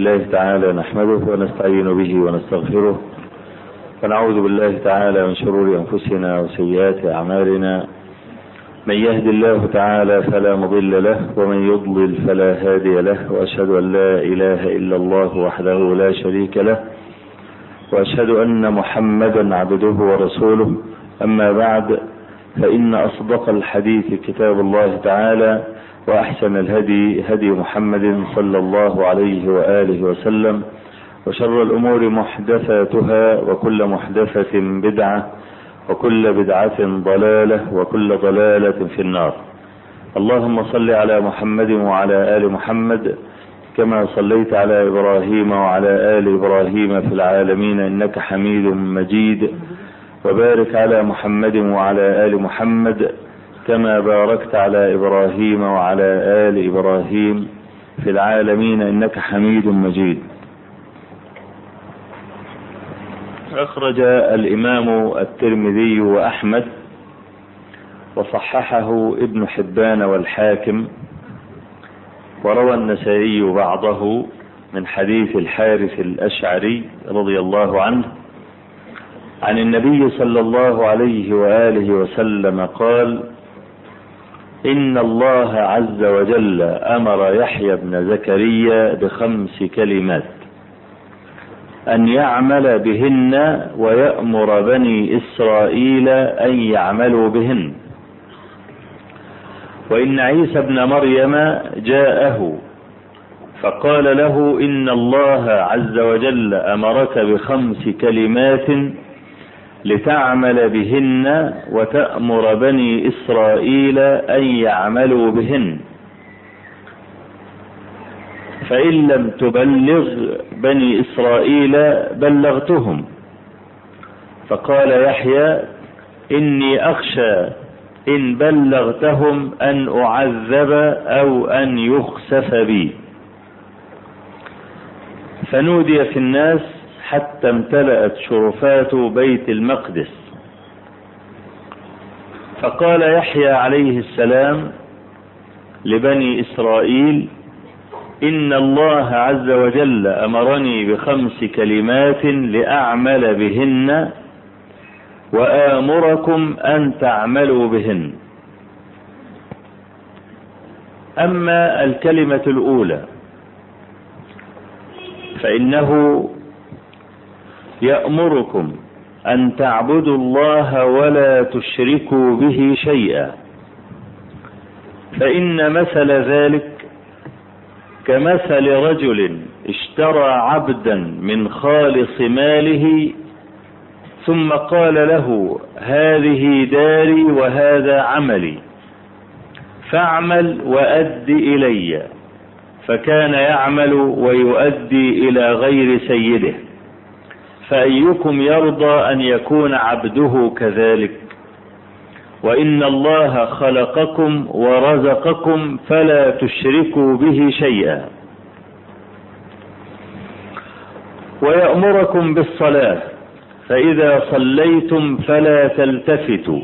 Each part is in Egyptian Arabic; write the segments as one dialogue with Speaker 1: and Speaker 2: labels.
Speaker 1: لله تعالى نحمده ونستعين به ونستغفره ونعوذ بالله تعالى من شرور أنفسنا وسيئات أعمالنا من يهد الله تعالى فلا مضل له ومن يضلل فلا هادي له وأشهد أن لا إله إلا الله وحده لا شريك له وأشهد أن محمدا عبده ورسوله أما بعد فإن أصدق الحديث كتاب الله تعالى وأحسن الهدي هدي محمد صلى الله عليه وآله وسلم وشر الأمور محدثاتها وكل محدثة بدعة وكل بدعة ضلالة وكل ضلالة في النار اللهم صل على محمد وعلى آل محمد كما صليت على إبراهيم وعلى آل إبراهيم في العالمين إنك حميد مجيد وبارك على محمد وعلى آل محمد كما باركت على إبراهيم وعلى آل إبراهيم في العالمين إنك حميد مجيد أخرج الإمام الترمذي وأحمد وصححه ابن حبان والحاكم وروى النسائي بعضه من حديث الحارث الأشعري رضي الله عنه عن النبي صلى الله عليه وآله وسلم قال إن الله عز وجل أمر يحيى بن زكريا بخمس كلمات أن يعمل بهن ويأمر بني إسرائيل أن يعملوا بهن وإن عيسى ابن مريم جاءه فقال له إن الله عز وجل أمرك بخمس كلمات لتعمل بهن وتأمر بني إسرائيل أن يعملوا بهن فإن لم تبلغ بني إسرائيل بلغتهم فقال يحيى إني أخشى إن بلغتهم أن أعذب أو أن يخسف بي فنودي في الناس حتى امتلأت شرفات بيت المقدس فقال يحيى عليه السلام لبني إسرائيل إن الله عز وجل أمرني بخمس كلمات لأعمل بهن وآمركم أن تعملوا بهن أما الكلمة الأولى فإنه يأمركم أن تعبدوا الله ولا تشركوا به شيئا فإن مثل ذلك كمثل رجل اشترى عبدا من خالص ماله ثم قال له هذه داري وهذا عملي فاعمل وأد إلي فكان يعمل ويؤدي إلى غير سيده فأيكم يرضى أن يكون عبده كذلك وإن الله خلقكم ورزقكم فلا تشركوا به شيئا ويأمركم بالصلاة فإذا صليتم فلا تلتفتوا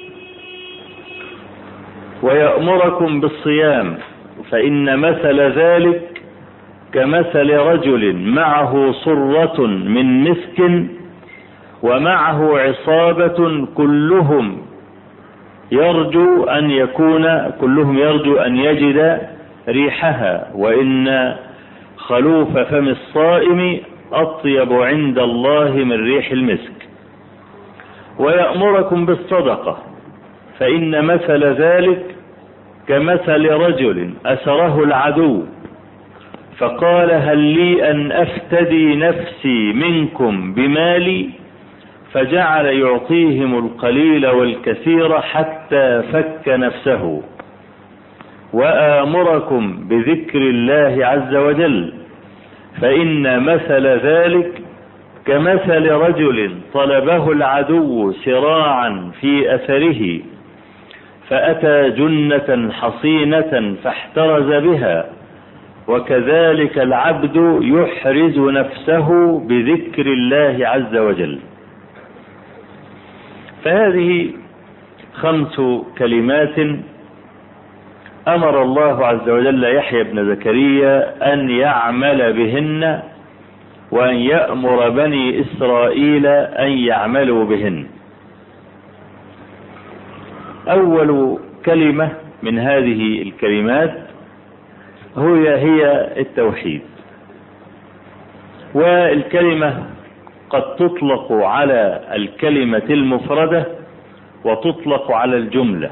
Speaker 1: ويأمركم بالصيام فإن مثل ذلك كمثل رجل معه صرة من مسك ومعه عصابة كلهم يرجو أن يكون كلهم يرجو أن يجد ريحها وإن خلوف فم الصائم أطيب عند الله من ريح المسك ويأمركم بالصدقة فإن مثل ذلك كمثل رجل أسره العدو فقال هل لي أن أفتدي نفسي منكم بمالي فجعل يعطيهم القليل والكثير حتى فك نفسه وآمركم بذكر الله عز وجل فإن مثل ذلك كمثل رجل طلبه العدو سراعا في أثره فأتى جنة حصينة فاحترز بها وكذلك العبد يحرز نفسه بذكر الله عز وجل فهذه خمس كلمات أمر الله عز وجل يحيى بن زكريا أن يعمل بهن وأن يأمر بني إسرائيل أن يعملوا بهن أول كلمة من هذه الكلمات هي هي التوحيد والكلمة قد تطلق على الكلمة المفردة وتطلق على الجملة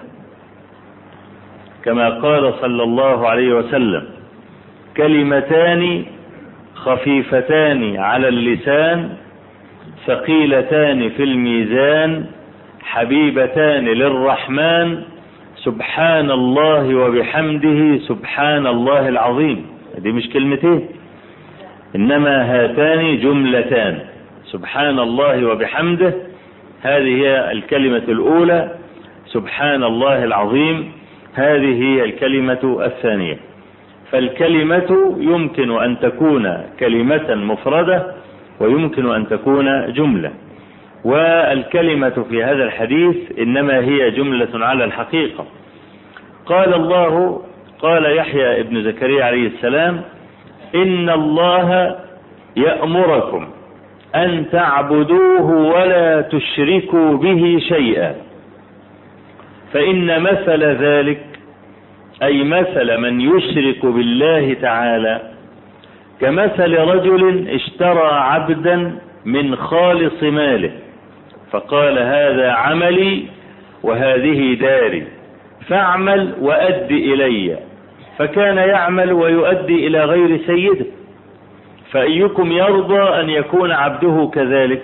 Speaker 1: كما قال صلى الله عليه وسلم كلمتان خفيفتان على اللسان ثقيلتان في الميزان حبيبتان للرحمن سبحان الله وبحمده سبحان الله العظيم دي مش كلمتين انما هاتان جملتان سبحان الله وبحمده هذه هي الكلمة الاولى سبحان الله العظيم هذه هي الكلمة الثانية فالكلمة يمكن ان تكون كلمة مفردة ويمكن ان تكون جملة والكلمة في هذا الحديث انما هي جملة على الحقيقة قال الله قال يحيى ابن زكريا عليه السلام ان الله يأمركم ان تعبدوه ولا تشركوا به شيئا فان مثل ذلك اي مثل من يشرك بالله تعالى كمثل رجل اشترى عبدا من خالص ماله فقال هذا عملي وهذه داري فاعمل وأد إلي فكان يعمل ويؤدي إلى غير سيده فأيكم يرضى أن يكون عبده كذلك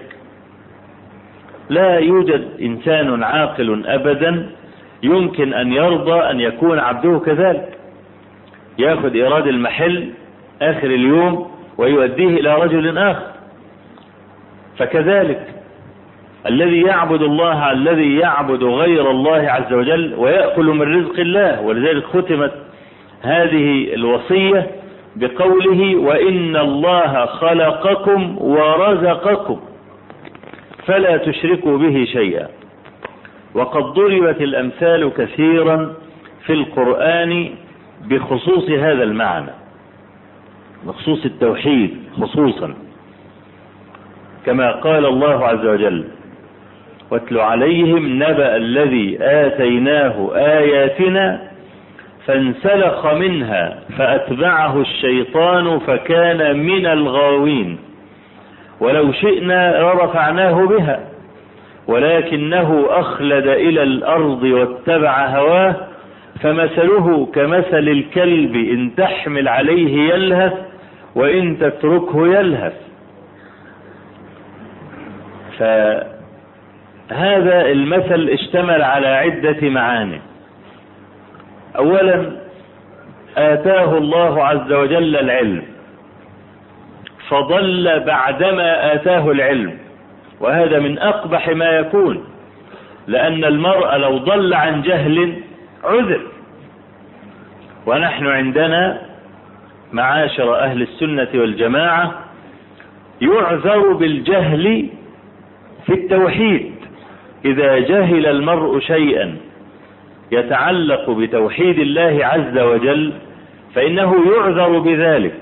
Speaker 1: لا يوجد إنسان عاقل أبدا يمكن أن يرضى أن يكون عبده كذلك ياخذ إيراد المحل آخر اليوم ويؤديه إلى رجل آخر فكذلك الذي يعبد الله الذي يعبد غير الله عز وجل ويأكل من رزق الله ولذلك ختمت هذه الوصية بقوله وإن الله خلقكم ورزقكم فلا تشركوا به شيئا وقد ضربت الأمثال كثيرا في القرآن بخصوص هذا المعنى بخصوص التوحيد خصوصا كما قال الله عز وجل واتل عليهم نبأ الذي آتيناه آياتنا فانسلخ منها فأتبعه الشيطان فكان من الغاوين ولو شئنا لرفعناه بها ولكنه أخلد إلى الأرض واتبع هواه فمثله كمثل الكلب إن تحمل عليه يلهث وإن تتركه يلهث فهذا المثل اشتمل على عدة معاني اولا اتاه الله عز وجل العلم فضل بعدما اتاه العلم وهذا من اقبح ما يكون لان المرء لو ضل عن جهل عذر ونحن عندنا معاشر اهل السنة والجماعة يعذر بالجهل في التوحيد اذا جهل المرء شيئا يتعلق بتوحيد الله عز وجل فإنه يعذر بذلك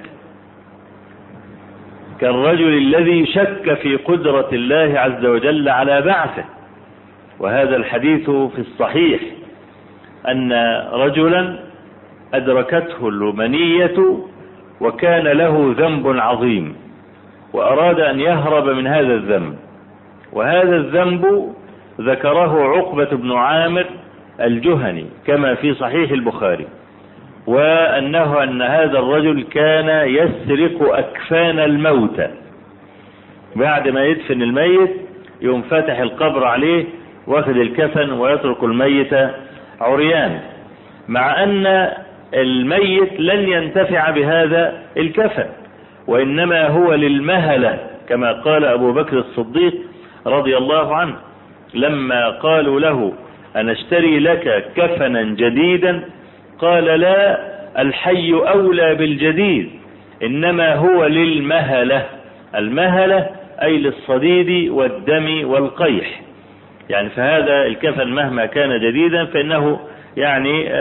Speaker 1: كالرجل الذي شك في قدرة الله عز وجل على بعثه وهذا الحديث في الصحيح أن رجلا أدركته المنية وكان له ذنب عظيم وأراد أن يهرب من هذا الذنب وهذا الذنب ذكره عقبة بن عامر الجهني كما في صحيح البخاري وأنه أن هذا الرجل كان يسرق أكفان الموتى بعد ما يدفن الميت يوم فتح القبر عليه واخذ الكفن ويترك الميت عريان مع أن الميت لن ينتفع بهذا الكفن وإنما هو للمهلة كما قال أبو بكر الصديق رضي الله عنه لما قالوا له أن اشتري لك كفنا جديدا قال لا الحي أولى بالجديد إنما هو للمهلة المهلة أي للصديد والدم والقيح يعني فهذا الكفن مهما كان جديدا فإنه يعني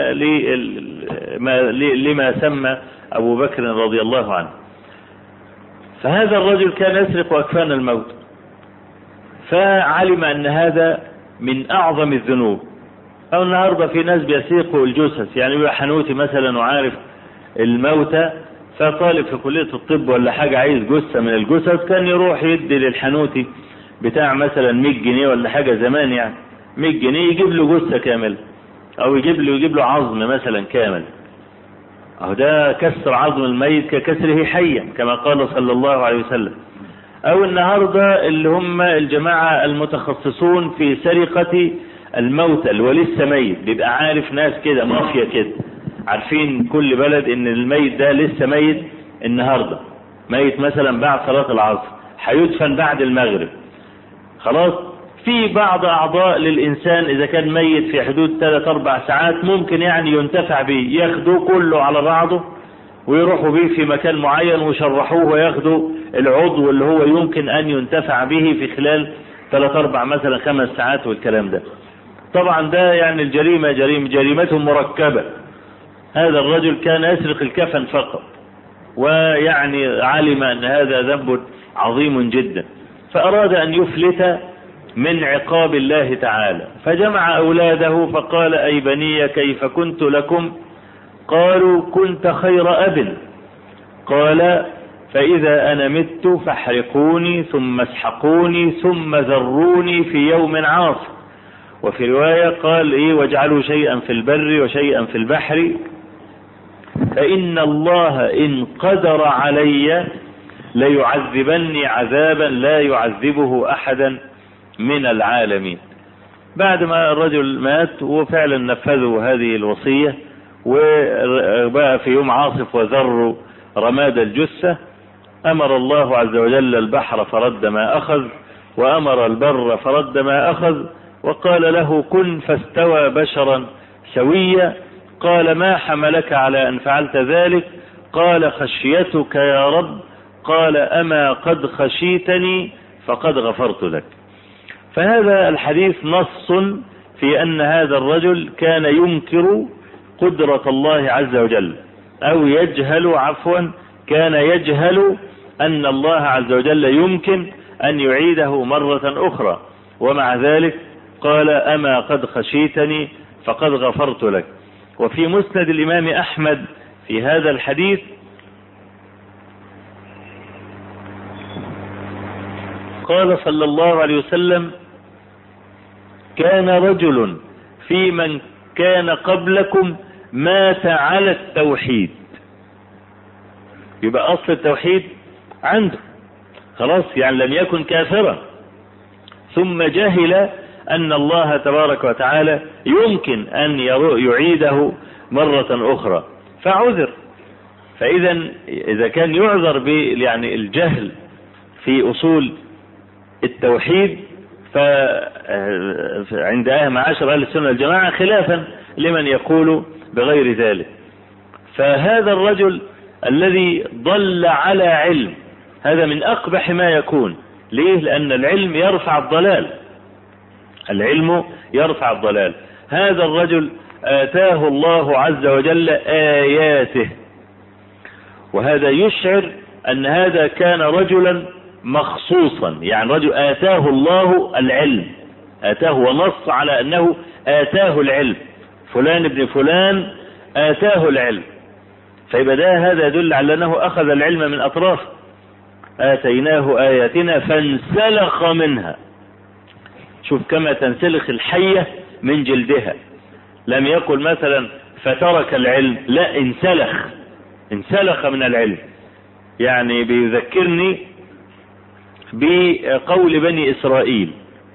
Speaker 1: لما سمى أبو بكر رضي الله عنه فهذا الرجل كان يسرق أكفان الموت فعلم أن هذا من أعظم الذنوب أو النهاردة في ناس بيسيقوا الجثث يعني يبقى حنوتي مثلا وعارف الموتى فطالب في كلية الطب ولا حاجة عايز جثة من الجثث كان يروح يدي للحنوتي بتاع مثلا 100 جنيه ولا حاجة زمان يعني 100 جنيه يجيب له جثة كاملة او يجيب له يجيب له عظم مثلا كامل اهو ده كسر عظم الميت ككسره حيا كما قال صلى الله عليه وسلم او النهاردة اللي هم الجماعة المتخصصون في سرقة الموتى اللي هو لسه ميت بيبقى عارف ناس كده مافيا كده عارفين كل بلد ان الميت ده لسه ميت النهاردة ميت مثلا بعد صلاة العصر هيدفن بعد المغرب خلاص في بعض اعضاء للانسان اذا كان ميت في حدود 3 4 ساعات ممكن يعني ينتفع به ياخدوه كله على بعضه ويروحوا به في مكان معين ويشرحوه وياخدوا العضو اللي هو يمكن ان ينتفع به في خلال 3 4 مثلا خمس ساعات والكلام ده طبعا ده يعني الجريمة جريمة جريمته مركبة هذا الرجل كان يسرق الكفن فقط ويعني علم ان هذا ذنب عظيم جدا فاراد ان يفلت من عقاب الله تعالى فجمع اولاده فقال اي بني كيف كنت لكم قالوا كنت خير اب قال فاذا انا مت فاحرقوني ثم اسحقوني ثم ذروني في يوم عاصف وفي رواية قال ايه واجعلوا شيئا في البر وشيئا في البحر فإن الله إن قدر علي ليعذبني عذابا لا يعذبه أحدا من العالمين بعد ما الرجل مات وفعلا نفذوا هذه الوصية وبقى في يوم عاصف وذروا رماد الجثة أمر الله عز وجل البحر فرد ما أخذ وأمر البر فرد ما أخذ وقال له كن فاستوى بشرا سويا قال ما حملك على أن فعلت ذلك قال خشيتك يا رب قال أما قد خشيتني فقد غفرت لك فهذا الحديث نص في أن هذا الرجل كان ينكر قدرة الله عز وجل أو يجهل عفوا كان يجهل أن الله عز وجل يمكن أن يعيده مرة أخرى ومع ذلك قال أما قد خشيتني فقد غفرت لك وفي مسند الإمام أحمد في هذا الحديث قال صلى الله عليه وسلم كان رجل في من كان قبلكم مات على التوحيد يبقى أصل التوحيد عنده خلاص يعني لم يكن كافرا ثم جهل أن الله تبارك وتعالى يمكن أن يعيده مرة أخرى فعذر فإذا إذا كان يعذر ب يعني الجهل في أصول التوحيد فعند أهل معاشر أهل السنة والجماعة خلافا لمن يقول بغير ذلك فهذا الرجل الذي ضل على علم هذا من أقبح ما يكون ليه لأن العلم يرفع الضلال العلم يرفع الضلال هذا الرجل آتاه الله عز وجل آياته وهذا يشعر أن هذا كان رجلا مخصوصا يعني رجل آتاه الله العلم آتاه ونص على أنه آتاه العلم فلان ابن فلان آتاه العلم فيبقى ده هذا يدل على أنه أخذ العلم من أطراف آتيناه آياتنا فانسلخ منها شوف كما تنسلخ الحية من جلدها لم يقل مثلا فترك العلم لا انسلخ انسلخ من العلم يعني بيذكرني بقول بني اسرائيل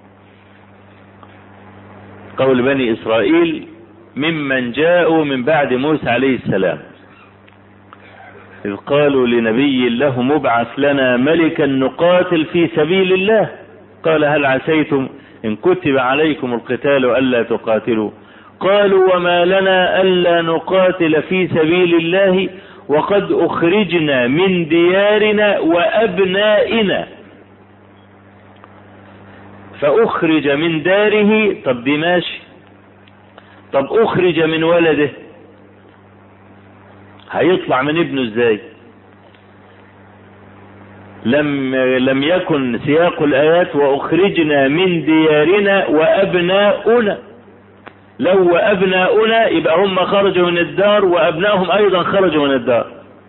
Speaker 1: قول بني اسرائيل ممن جاءوا من بعد موسى عليه السلام اذ قالوا لنبي له مبعث لنا ملكا نقاتل في سبيل الله قال هل عسيتم إن كتب عليكم القتال ألا تقاتلوا قالوا وما لنا ألا نقاتل في سبيل الله وقد أخرجنا من ديارنا وأبنائنا فأخرج من داره طب دي ماشي طب اخرج من ولده هيطلع من ابنه ازاي لم لم يكن سياق الايات واخرجنا من ديارنا وابناؤنا لو وابناؤنا يبقى هم خرجوا من الدار وابنائهم ايضا خرجوا من الدار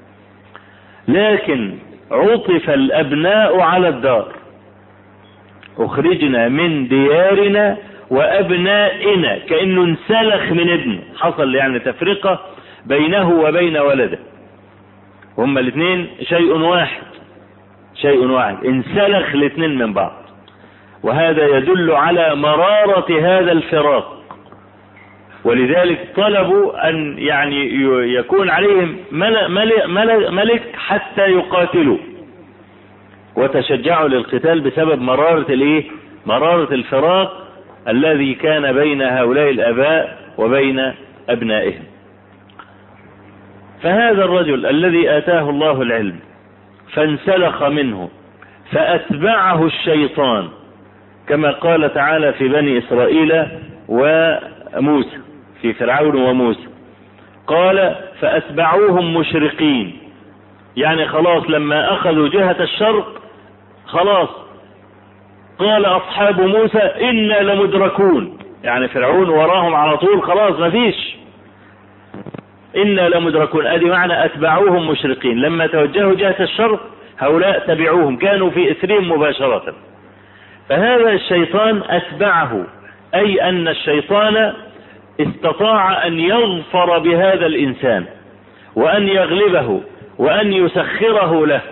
Speaker 1: لكن عطف الابناء على الدار اخرجنا من ديارنا وابنائنا كانه انسلخ من ابنه حصل يعني تفرقه بينه وبين ولده هما الاثنين شيء واحد شيء واحد انسلخ الاثنين من بعض وهذا يدل على مرارة هذا الفراق ولذلك طلبوا ان يعني يكون عليهم ملك, ملك, ملك حتى يقاتلوا وتشجعوا للقتال بسبب مرارة الايه مرارة الفراق الذي كان بين هؤلاء الاباء وبين ابنائهم فهذا الرجل الذي اتاه الله العلم فانسلخ منه فاتبعه الشيطان كما قال تعالى في بني اسرائيل وموسى في فرعون وموسى قال فاتبعوهم مشرقين يعني خلاص لما اخذوا جهة الشرق خلاص قال اصحاب موسى انا لمدركون يعني فرعون وراهم على طول خلاص مفيش انا لمدركون ادي معنى اتبعوهم مشرقين لما توجهوا جهة الشرق هؤلاء تبعوهم كانوا في اثرهم مباشرة فهذا الشيطان اتبعه اي ان الشيطان استطاع ان يظفر بهذا الانسان وان يغلبه وان يسخره له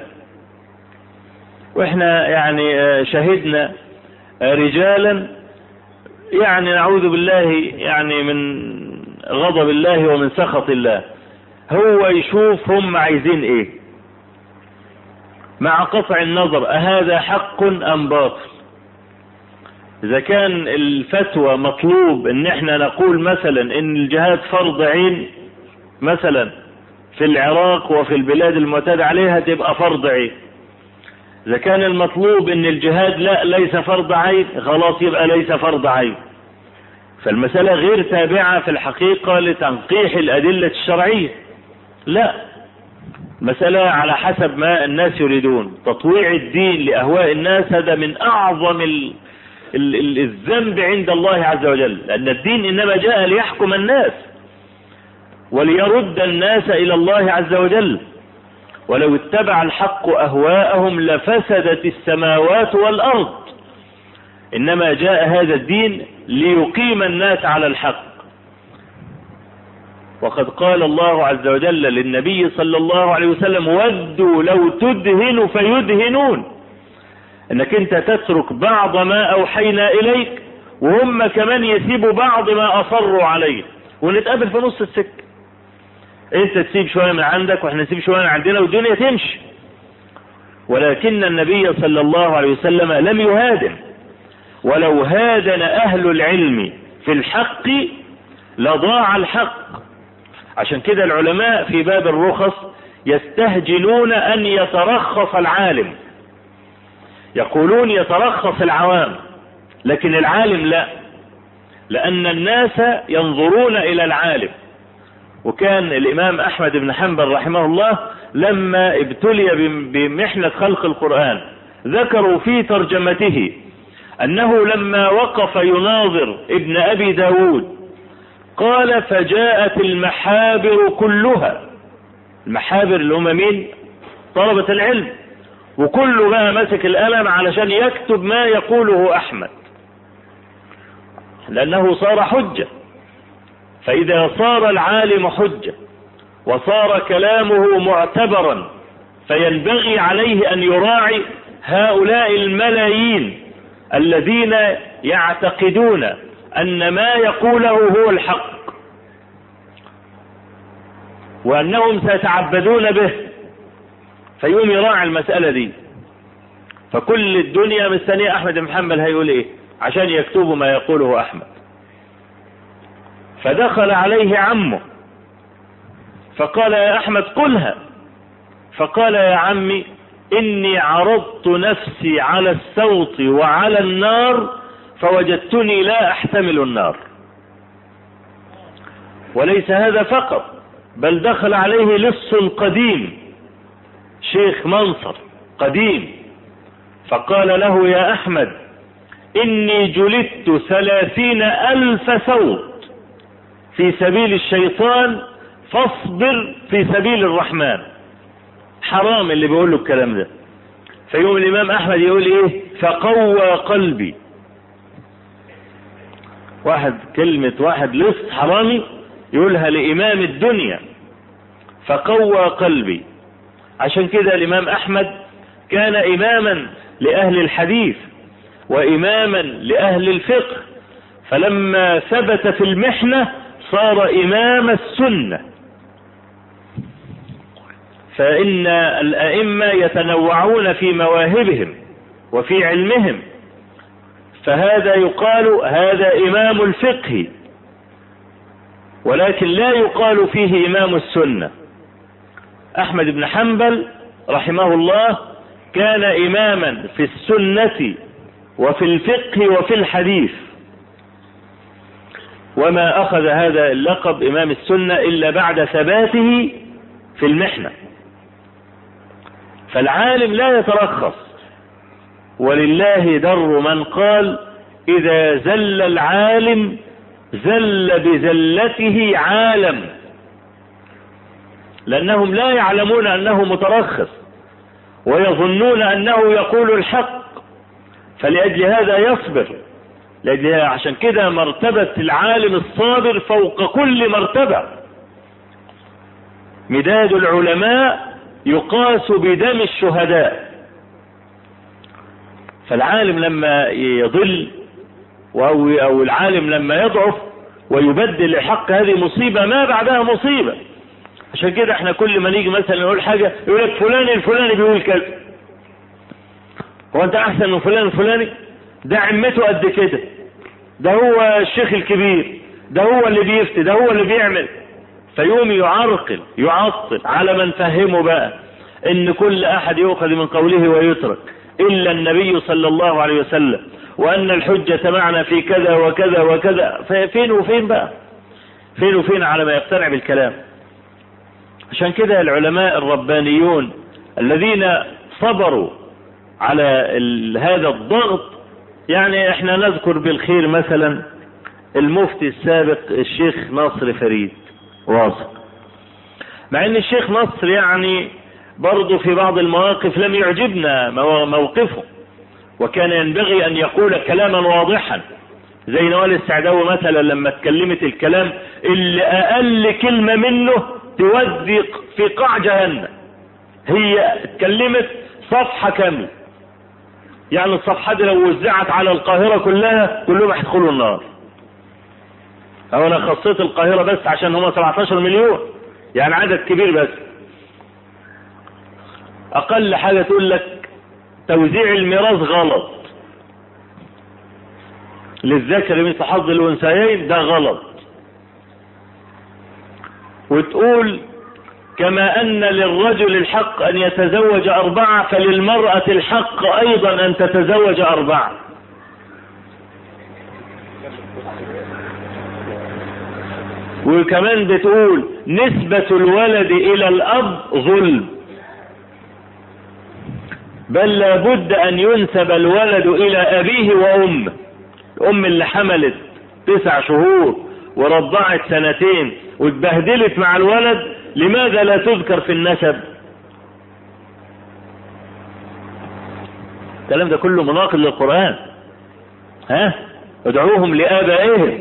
Speaker 1: واحنا يعني شهدنا رجالا يعني نعوذ بالله يعني من غضب الله ومن سخط الله هو يشوف هم عايزين ايه مع قطع النظر اهذا حق ام باطل اذا كان الفتوى مطلوب ان احنا نقول مثلا ان الجهاد فرض عين مثلا في العراق وفي البلاد المعتاد عليها تبقى فرض عين اذا كان المطلوب ان الجهاد لا ليس فرض عين خلاص يبقى ليس فرض عين فالمسألة غير تابعة في الحقيقة لتنقيح الأدلة الشرعية لا مسألة على حسب ما الناس يريدون تطويع الدين لأهواء الناس هذا من أعظم ال... ال... ال... الذنب عند الله عز وجل لأن الدين إنما جاء ليحكم الناس وليرد الناس إلى الله عز وجل ولو اتبع الحق أهواءهم لفسدت السماوات والأرض إنما جاء هذا الدين ليقيم الناس على الحق وقد قال الله عز وجل للنبي صلى الله عليه وسلم ودوا لو تدهن فيدهنون انك انت تترك بعض ما اوحينا اليك وهم كمان يسيبوا بعض ما اصروا عليه ونتقابل في نص السكه انت تسيب شوية من عندك واحنا نسيب شوية من عندنا والدنيا تمشي ولكن النبي صلى الله عليه وسلم لم يهادن ولو هادن اهل العلم في الحق لضاع الحق عشان كده العلماء في باب الرخص يستهجنون ان يترخص العالم يقولون يترخص العوام لكن العالم لا لان الناس ينظرون الى العالم وكان الامام احمد بن حنبل رحمه الله لما ابتلي بمحنة خلق القرآن ذكروا في ترجمته انه لما وقف يناظر ابن ابي داود قال فجاءت المحابر كلها المحابر اللي هم مين طلبة العلم وكله بقى مسك القلم علشان يكتب ما يقوله احمد لانه صار حجة فاذا صار العالم حجة وصار كلامه معتبرا فينبغي عليه ان يراعي هؤلاء الملايين الذين يعتقدون ان ما يقوله هو الحق وانهم سيتعبدون به فيقوم يراعي المسألة دي فكل الدنيا مستنية احمد بن محمد هيقول ايه عشان يكتبوا ما يقوله احمد فدخل عليه عمه فقال يا احمد قلها فقال يا عمي اني عرضت نفسي على السوط وعلى النار فوجدتني لا احتمل النار وليس هذا فقط بل دخل عليه لص قديم شيخ منصر قديم فقال له يا أحمد إني جلدت ثلاثين ألف صوت في سبيل الشيطان فاصبر في سبيل الرحمن حرام اللي بيقول له الكلام ده فيوم الإمام أحمد يقول إيه فقوى قلبي واحد كلمة واحد لص حرامي يقولها لإمام الدنيا فقوى قلبي عشان كده الإمام أحمد كان إماما لأهل الحديث وإماما لأهل الفقه فلما ثبت في المحنة صار إمام السنة فإن الأئمة يتنوعون في مواهبهم وفي علمهم فهذا يقال هذا إمام الفقه ولكن لا يقال فيه إمام السنة أحمد بن حنبل رحمه الله كان إماما في السنة وفي الفقه وفي الحديث وما أخذ هذا اللقب إمام السنة إلا بعد ثباته في المحنة فالعالم لا يترخص ولله در من قال إذا زل العالم زل بزلته عالم لأنهم لا يعلمون أنه مترخص ويظنون أنه يقول الحق فلأجل هذا يصبر لأجل عشان كده مرتبة العالم الصابر فوق كل مرتبة مداد العلماء يقاس بدم الشهداء فالعالم لما يضل أو, أو العالم لما يضعف ويبدل الحق هذه مصيبة ما بعدها مصيبة عشان كده احنا كل ما نيجي مثلا نقول حاجة يقول لك فلان الفلاني بيقول كذا هو انت احسن من فلان الفلاني ده عمته قد كده ده هو الشيخ الكبير ده هو اللي بيفتي ده هو اللي بيعمل فيوم يعرقل يعطل على من فهمه بقى ان كل احد يؤخذ من قوله ويترك الا النبي صلى الله عليه وسلم وان الحجة معنا في كذا وكذا وكذا فين وفين بقى فين وفين على ما يقتنع بالكلام عشان كده العلماء الربانيون الذين صبروا على هذا الضغط يعني احنا نذكر بالخير مثلا المفتي السابق الشيخ ناصر فريد واثق مع ان الشيخ نصر يعني برضه في بعض المواقف لم يعجبنا موقفه وكان ينبغي ان يقول كلاما واضحا زي نوال السعداوي مثلا لما اتكلمت الكلام اللي اقل كلمة منه تودي في قاع جهنم هي اتكلمت صفحة كاملة يعني الصفحة دي لو وزعت على القاهرة كلها كلهم هيدخلوا النار او انا خصيت القاهرة بس عشان هم 17 مليون يعني عدد كبير بس اقل حاجة تقول لك توزيع الميراث غلط للذكر مثل حظ الانثيين ده غلط وتقول كما ان للرجل الحق ان يتزوج اربعة فللمرأة الحق ايضا ان تتزوج اربعة وكمان بتقول نسبة الولد الى الاب ظلم بل لابد ان ينسب الولد الى ابيه وامه الام اللي حملت تسع شهور ورضعت سنتين واتبهدلت مع الولد لماذا لا تذكر في النسب الكلام ده كله مناقض للقرآن ها ادعوهم لآبائهم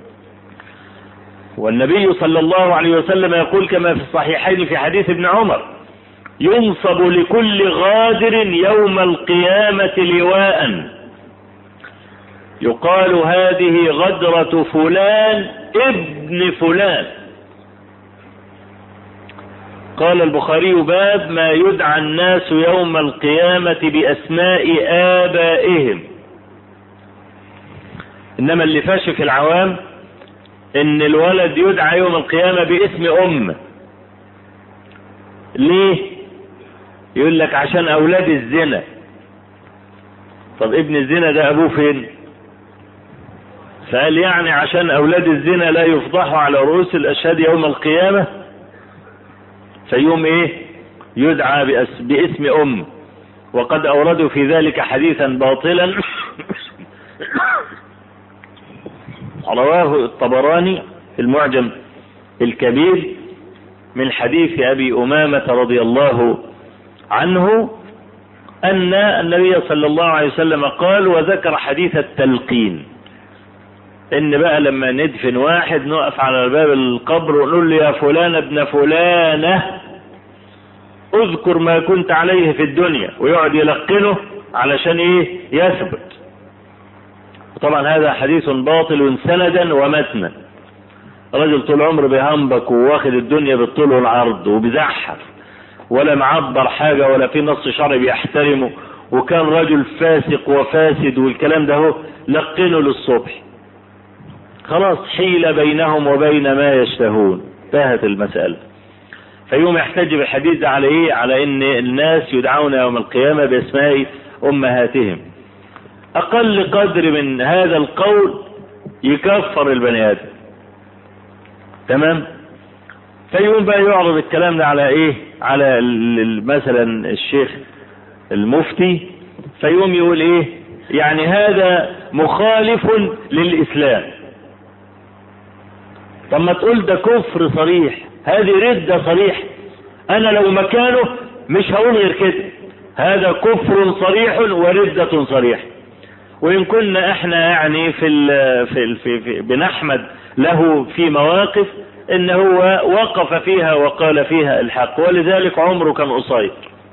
Speaker 1: والنبي صلى الله عليه وسلم يقول كما في الصحيحين في حديث ابن عمر ينصب لكل غادر يوم القيامة لواء يقال هذه غدرة فلان ابن فلان قال البخاري باب ما يدعى الناس يوم القيامة بأسماء آبائهم إنما اللي فاش في العوام إن الولد يدعى يوم القيامة باسم أمه ليه يقول لك عشان أولاد الزنا طب ابن الزنا ده أبوه فين فقال يعني عشان أولاد الزنا لا يفضحوا على رؤوس الأشهاد يوم القيامة فيوم إيه يدعى بأس باسم أم وقد أوردوا في ذلك حديثا باطلا رواه الطبراني في المعجم الكبير من حديث أبي أمامة رضي الله عنه أن النبي صلى الله عليه وسلم قال وذكر حديث التلقين إن بقى لما ندفن واحد نقف على باب القبر ونقول له يا فلان ابن فلانة اذكر ما كنت عليه في الدنيا ويقعد يلقنه علشان ايه يثبت طبعا هذا حديث باطل سندا ومتنا رجل طول عمره بيهنبك وواخد الدنيا بالطول والعرض وبيزحف ولا معبر حاجة ولا في نص شرعي بيحترمه وكان رجل فاسق وفاسد والكلام ده هو لقنه للصبح خلاص حيل بينهم وبين ما يشتهون انتهت المسألة فيوم يحتج بالحديث على ايه على ان الناس يدعون يوم القيامة باسماء امهاتهم اقل قدر من هذا القول يكفر البني ادم تمام فيقوم بقى يعرض الكلام ده على ايه على مثلا الشيخ المفتي فيقوم يقول ايه يعني هذا مخالف للاسلام طب ما تقول ده كفر صريح هذه ردة صريح انا لو مكانه مش هقول غير كده هذا كفر صريح وردة صريح وان كنا احنا يعني في ال في, ال في, في بنحمد له في مواقف ان هو وقف فيها وقال فيها الحق ولذلك عمره كان قصير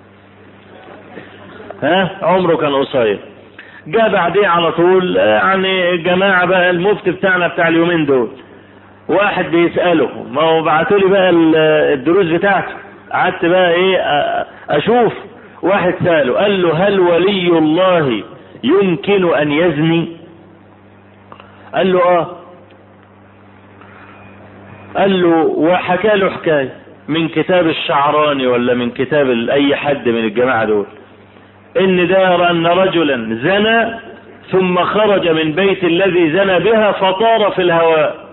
Speaker 1: ها عمره كان قصير جاء بعديه على طول يعني جماعة بقى المفتي بتاعنا بتاع اليومين دول واحد بيسأله ما هو بعتوا لي بقى الدروس بتاعته قعدت بقى ايه اشوف واحد سأله قال له هل ولي الله يمكن ان يزني قال له اه قال له وحكى له حكاية من كتاب الشعراني ولا من كتاب اي حد من الجماعة دول ان دار ان رجلا زنى ثم خرج من بيت الذي زنى بها فطار في الهواء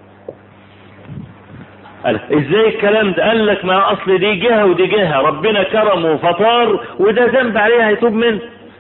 Speaker 1: قال ازاي الكلام ده قال لك ما اصل دي جهة ودي جهة ربنا كرمه فطار وده ذنب عليه هيتوب منه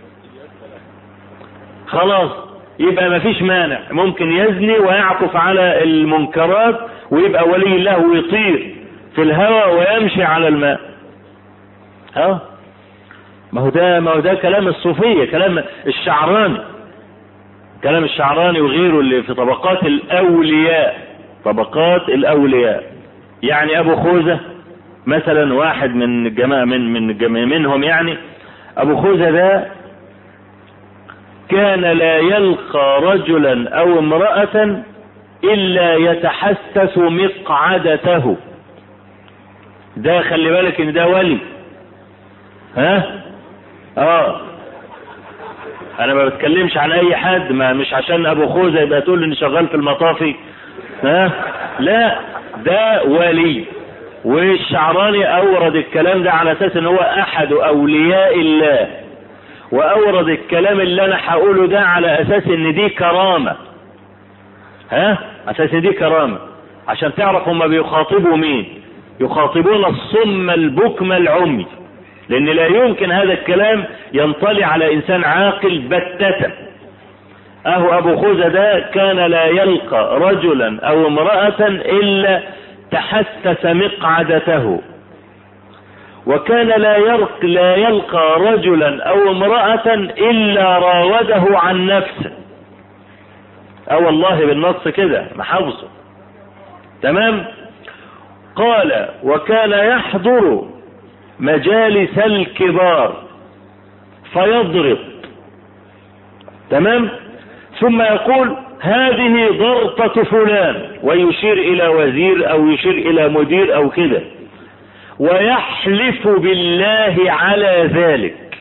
Speaker 1: خلاص يبقى ما فيش مانع ممكن يزني ويعكف على المنكرات ويبقى ولي الله ويطير في الهواء ويمشي على الماء ها ما هو ده ما هو ده كلام الصوفية كلام الشعراني كلام الشعراني وغيره اللي في طبقات الاولياء طبقات الاولياء يعني ابو خوذة مثلا واحد من الجماعة من من الجماعة منهم يعني ابو خوذة ده كان لا يلقى رجلا او امرأة الا يتحسس مقعدته ده خلي بالك ان ده ولي ها اه انا ما بتكلمش عن اي حد ما مش عشان ابو خوذة يبقى تقول اني شغال في المطافي ها لا ده ولي والشعراني اورد الكلام ده على اساس ان هو احد اولياء الله واورد الكلام اللي انا هقوله ده على اساس ان دي كرامة ها اساس ان دي كرامة عشان تعرف هم بيخاطبوا مين يخاطبون الصم البكم العمي لان لا يمكن هذا الكلام ينطلي على انسان عاقل بتة اهو ابو خوذة ده كان لا يلقى رجلا او امرأة الا تحسس مقعدته وكان لا يلقى, لا يلقى رجلا او امرأة الا راوده عن نفسه اه والله بالنص كده محافظه تمام قال وكان يحضر مجالس الكبار فيضرب تمام ثم يقول هذه ضرطة فلان ويشير الى وزير او يشير الى مدير او كده ويحلف بالله على ذلك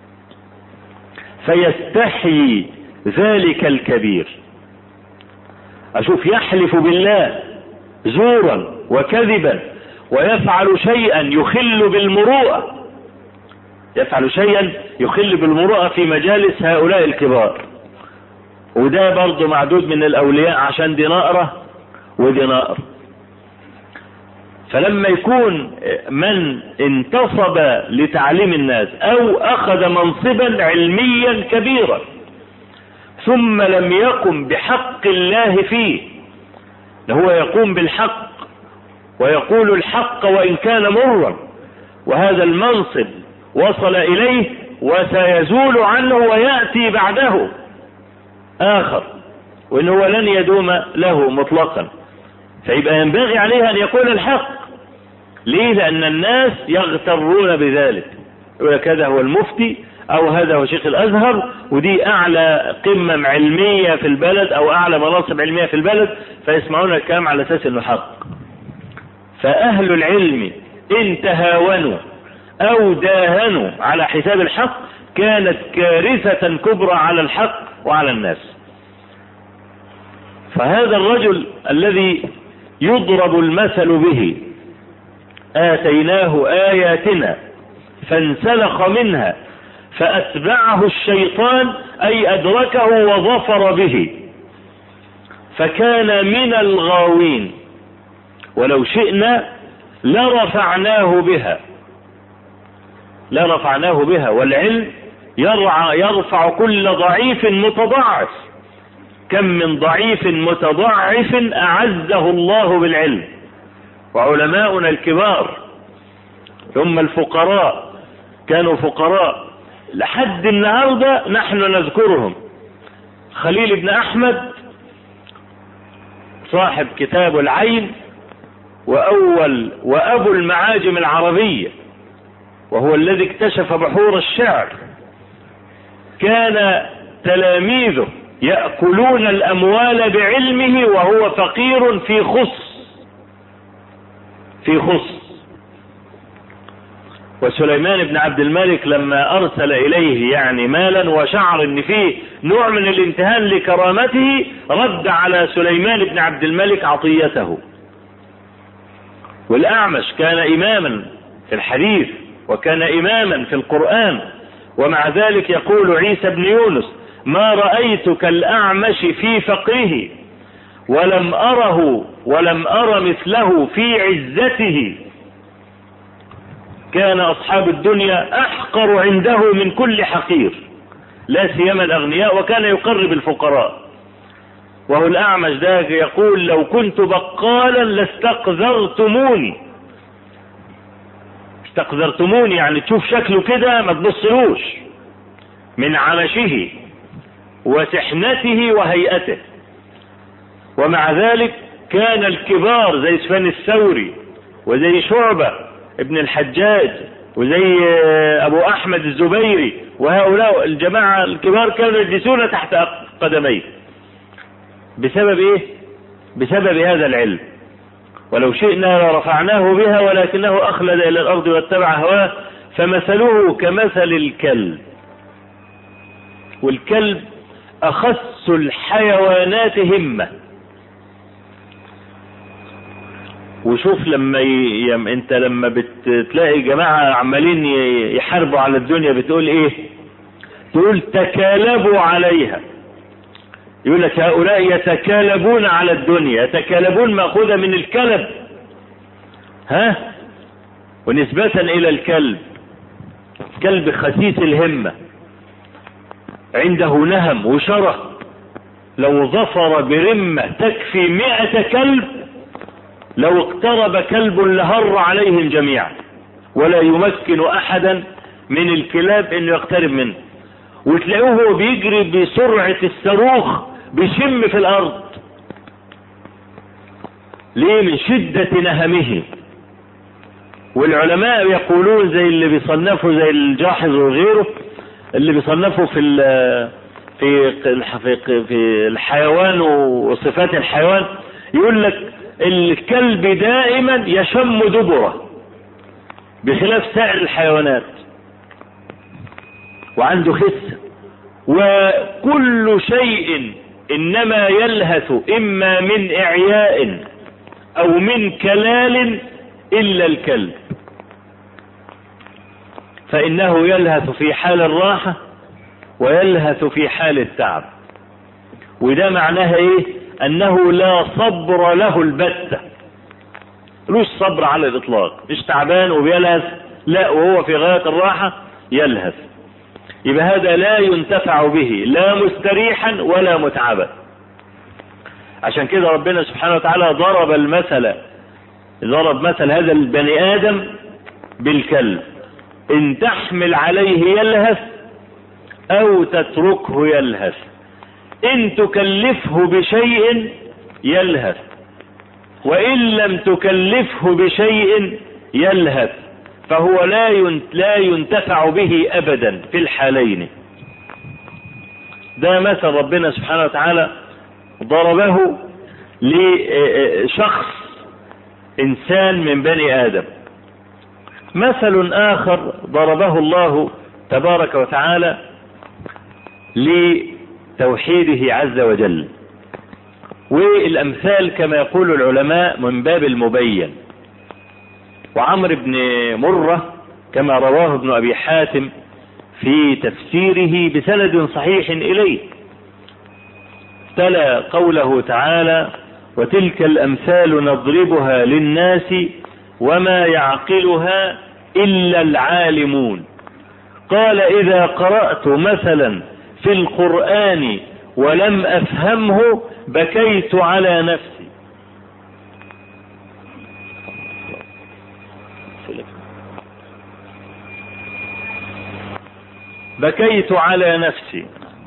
Speaker 1: فيستحيي ذلك الكبير اشوف يحلف بالله زورا وكذبا ويفعل شيئا يخل بالمروءة يفعل شيئا يخل بالمروءة في مجالس هؤلاء الكبار وده برضه معدود من الاولياء عشان دي نقرة ودي نقرة فلما يكون من انتصب لتعليم الناس او اخذ منصبا علميا كبيرا ثم لم يقم بحق الله فيه هو يقوم بالحق ويقول الحق وان كان مرا وهذا المنصب وصل اليه وسيزول عنه وياتي بعده اخر وان هو لن يدوم له مطلقا فيبقى ينبغي عليه ان يقول الحق ليه لان الناس يغترون بذلك يقول لك هذا هو المفتي او هذا هو شيخ الازهر ودي اعلى قمة علمية في البلد او اعلى مناصب علمية في البلد فيسمعون الكلام على اساس انه حق فاهل العلم ان تهاونوا او داهنوا على حساب الحق كانت كارثة كبرى على الحق وعلى الناس فهذا الرجل الذي يضرب المثل به آتيناه آياتنا فانسلخ منها فأتبعه الشيطان أي أدركه وظفر به فكان من الغاوين ولو شئنا لرفعناه بها لرفعناه بها والعلم يرعى يرفع كل ضعيف متضعف كم من ضعيف متضعف أعزه الله بالعلم وعلماؤنا الكبار ثم الفقراء كانوا فقراء لحد النهاردة نحن نذكرهم خليل بن أحمد صاحب كتاب العين وأول وأبو المعاجم العربية وهو الذي اكتشف بحور الشعر كان تلاميذه يأكلون الأموال بعلمه وهو فقير في خص في خص وسليمان بن عبد الملك لما ارسل اليه يعني مالا وشعر ان فيه نوع من الامتهان لكرامته رد على سليمان بن عبد الملك عطيته والاعمش كان اماما في الحديث وكان اماما في القرآن ومع ذلك يقول عيسى بن يونس ما رأيت كالأعمش في فقره ولم أره ولم أر مثله في عزته كان أصحاب الدنيا أحقر عنده من كل حقير لا سيما الأغنياء وكان يقرب الفقراء وهو الأعمش ده يقول لو كنت بقالا لاستقذرتموني استقذرتموني يعني تشوف شكله كده ما تبصلوش من عمشه وسحنته وهيئته ومع ذلك كان الكبار زي سفيان الثوري وزي شعبة ابن الحجاج وزي ابو احمد الزبيري وهؤلاء الجماعة الكبار كانوا يجلسون تحت قدميه بسبب ايه بسبب هذا العلم ولو شئنا لرفعناه بها ولكنه اخلد الى الارض واتبع هواه فمثله كمثل الكلب والكلب اخس الحيوانات همه وشوف لما ي... انت لما بتلاقي جماعة عمالين يحاربوا على الدنيا بتقول ايه تقول تكالبوا عليها يقول لك هؤلاء يتكالبون على الدنيا يتكالبون مأخوذة من الكلب ها ونسبة الى الكلب كلب خسيس الهمة عنده نهم وشرف لو ظفر برمة تكفي مئة كلب لو اقترب كلب لهر عليهم جميعا ولا يمكن احدا من الكلاب انه يقترب منه وتلاقوه هو بيجري بسرعة الصاروخ بيشم في الارض ليه من شدة نهمه والعلماء يقولون زي اللي بيصنفوا زي الجاحظ وغيره اللي بيصنفوا في في في الحيوان وصفات الحيوان يقول لك الكلب دائما يشم دبره بخلاف سائر الحيوانات وعنده خس وكل شيء انما يلهث اما من اعياء او من كلال الا الكلب فانه يلهث في حال الراحة ويلهث في حال التعب وده معناها ايه انه لا صبر له البتة ملوش صبر على الاطلاق مش تعبان وبيلهث لا وهو في غاية الراحة يلهث يبقى هذا لا ينتفع به لا مستريحا ولا متعبا عشان كده ربنا سبحانه وتعالى ضرب المثل ضرب مثل هذا البني ادم بالكلب ان تحمل عليه يلهث او تتركه يلهث ان تكلفه بشيء يلهث وان لم تكلفه بشيء يلهث فهو لا لا ينتفع به ابدا في الحالين ده مثل ربنا سبحانه وتعالى ضربه لشخص انسان من بني ادم مثل اخر ضربه الله تبارك وتعالى لتوحيده عز وجل والامثال كما يقول العلماء من باب المبين وعمر بن مرة كما رواه ابن ابي حاتم في تفسيره بسند صحيح اليه تلا قوله تعالى وتلك الامثال نضربها للناس وما يعقلها الا العالمون قال اذا قرات مثلا في القران ولم افهمه بكيت على نفسي بكيت على نفسي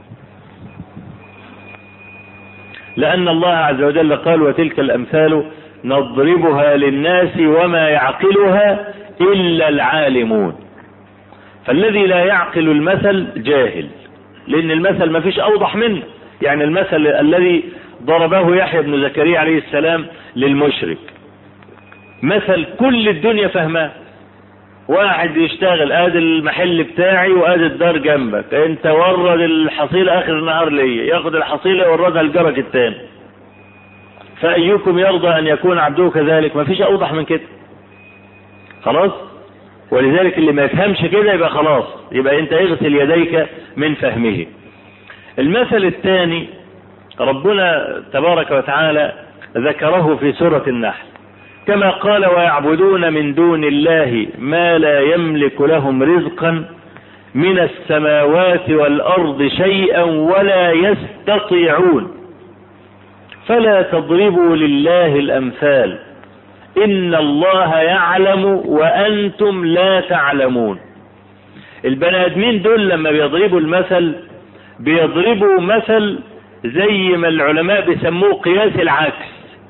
Speaker 1: لأن الله عز وجل قال وتلك الأمثال نضربها للناس وما يعقلها إلا العالمون فالذي لا يعقل المثل جاهل لأن المثل ما فيش أوضح منه يعني المثل الذي ضربه يحيى بن زكريا عليه السلام للمشرك مثل كل الدنيا فهماه واحد يشتغل ادي المحل بتاعي وادي الدار جنبك انت ورد الحصيلة اخر النهار ليا ياخد الحصيلة يوردها لجارك التاني فايكم يرضى ان يكون عبده كذلك ما فيش اوضح من كده خلاص ولذلك اللي ما يفهمش كده يبقى خلاص يبقى انت اغسل يديك من فهمه المثل الثاني ربنا تبارك وتعالى ذكره في سورة النحل كما قال ويعبدون من دون الله ما لا يملك لهم رزقا من السماوات والارض شيئا ولا يستطيعون فلا تضربوا لله الامثال ان الله يعلم وانتم لا تعلمون البني ادمين دول لما بيضربوا المثل بيضربوا مثل زي ما العلماء بيسموه قياس العكس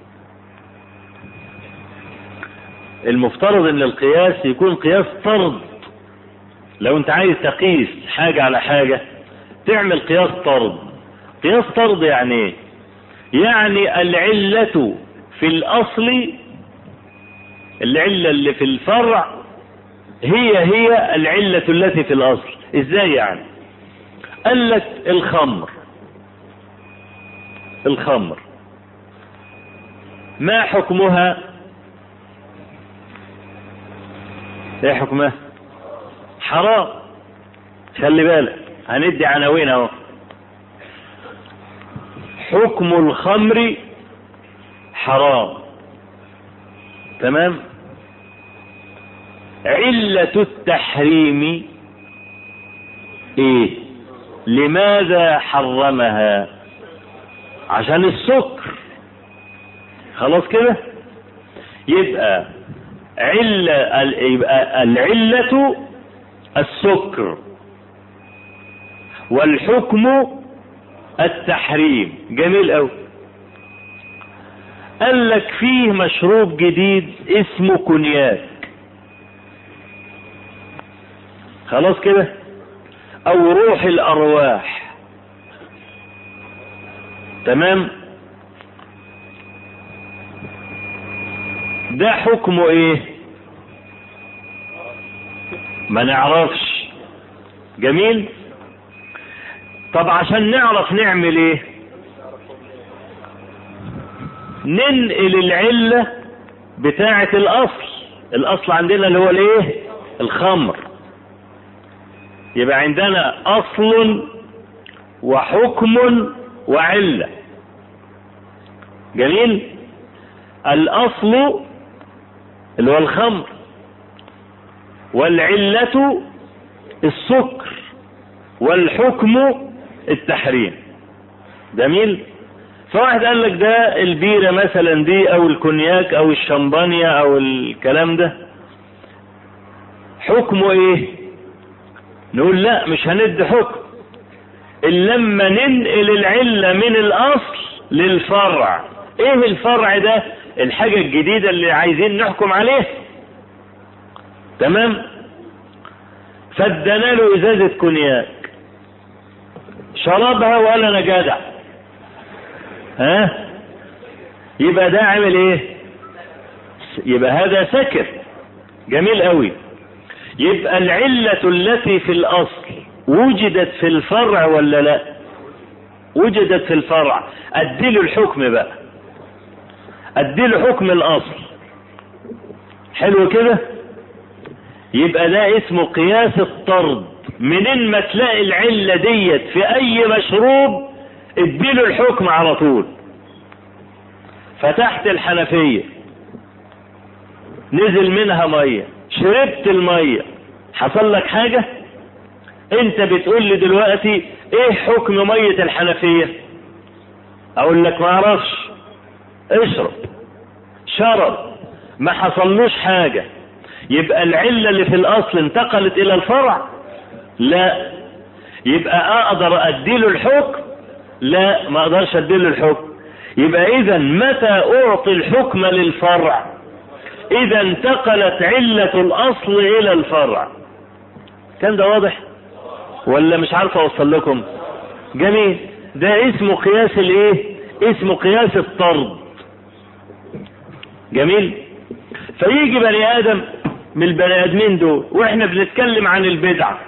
Speaker 1: المفترض ان القياس يكون قياس طرد لو انت عايز تقيس حاجة على حاجة تعمل قياس طرد قياس طرد يعني ايه يعني العلة في الاصل العلة اللي في الفرع هي هي العلة التي في الاصل ازاي يعني قال لك الخمر الخمر ما حكمها ايه حكمها حرام خلي بالك هندي عناوين اهو حكم الخمر حرام تمام علة التحريم ايه لماذا حرمها عشان السكر خلاص كده يبقى علة يبقى العلة السكر والحكم التحريم جميل قوي قال لك فيه مشروب جديد اسمه كونياك خلاص كده او روح الارواح تمام ده حكمه ايه ما نعرفش جميل طب عشان نعرف نعمل ايه ننقل العلة بتاعة الاصل الاصل عندنا اللي هو الايه الخمر يبقى عندنا اصل وحكم وعلة جميل الأصل اللي هو الخمر والعلة السكر والحكم التحريم جميل فواحد قال لك ده البيرة مثلا دي او الكونياك او الشمبانيا او الكلام ده حكمه ايه نقول لا مش هندي حكم إلا لما ننقل العلة من الاصل للفرع ايه الفرع ده الحاجة الجديدة اللي عايزين نحكم عليه تمام فادانا له ازازة كونياك شربها وقال انا جدع ها يبقى ده عامل ايه يبقى هذا سكر جميل قوي يبقى العلة التي في الاصل وجدت في الفرع ولا لا وجدت في الفرع اديله الحكم بقى اديله حكم الاصل حلو كده يبقى ده اسمه قياس الطرد منين ما تلاقي العلة ديت في اي مشروب اديله الحكم على طول فتحت الحنفية نزل منها مية شربت المية حصل لك حاجة انت بتقول لي دلوقتي ايه حكم مية الحنفية اقول لك ما اعرفش اشرب شرب ما حصلوش حاجة يبقى العلة اللي في الاصل انتقلت الى الفرع لا يبقى اقدر اديله الحكم لا ما اقدرش اديله الحكم يبقى اذا متى اعطي الحكم للفرع اذا انتقلت علة الاصل الى الفرع كان ده واضح ولا مش عارف اوصل لكم جميل ده اسمه قياس الايه اسمه قياس الطرد جميل فيجي بني ادم من البني ادمين دول واحنا بنتكلم عن البدعة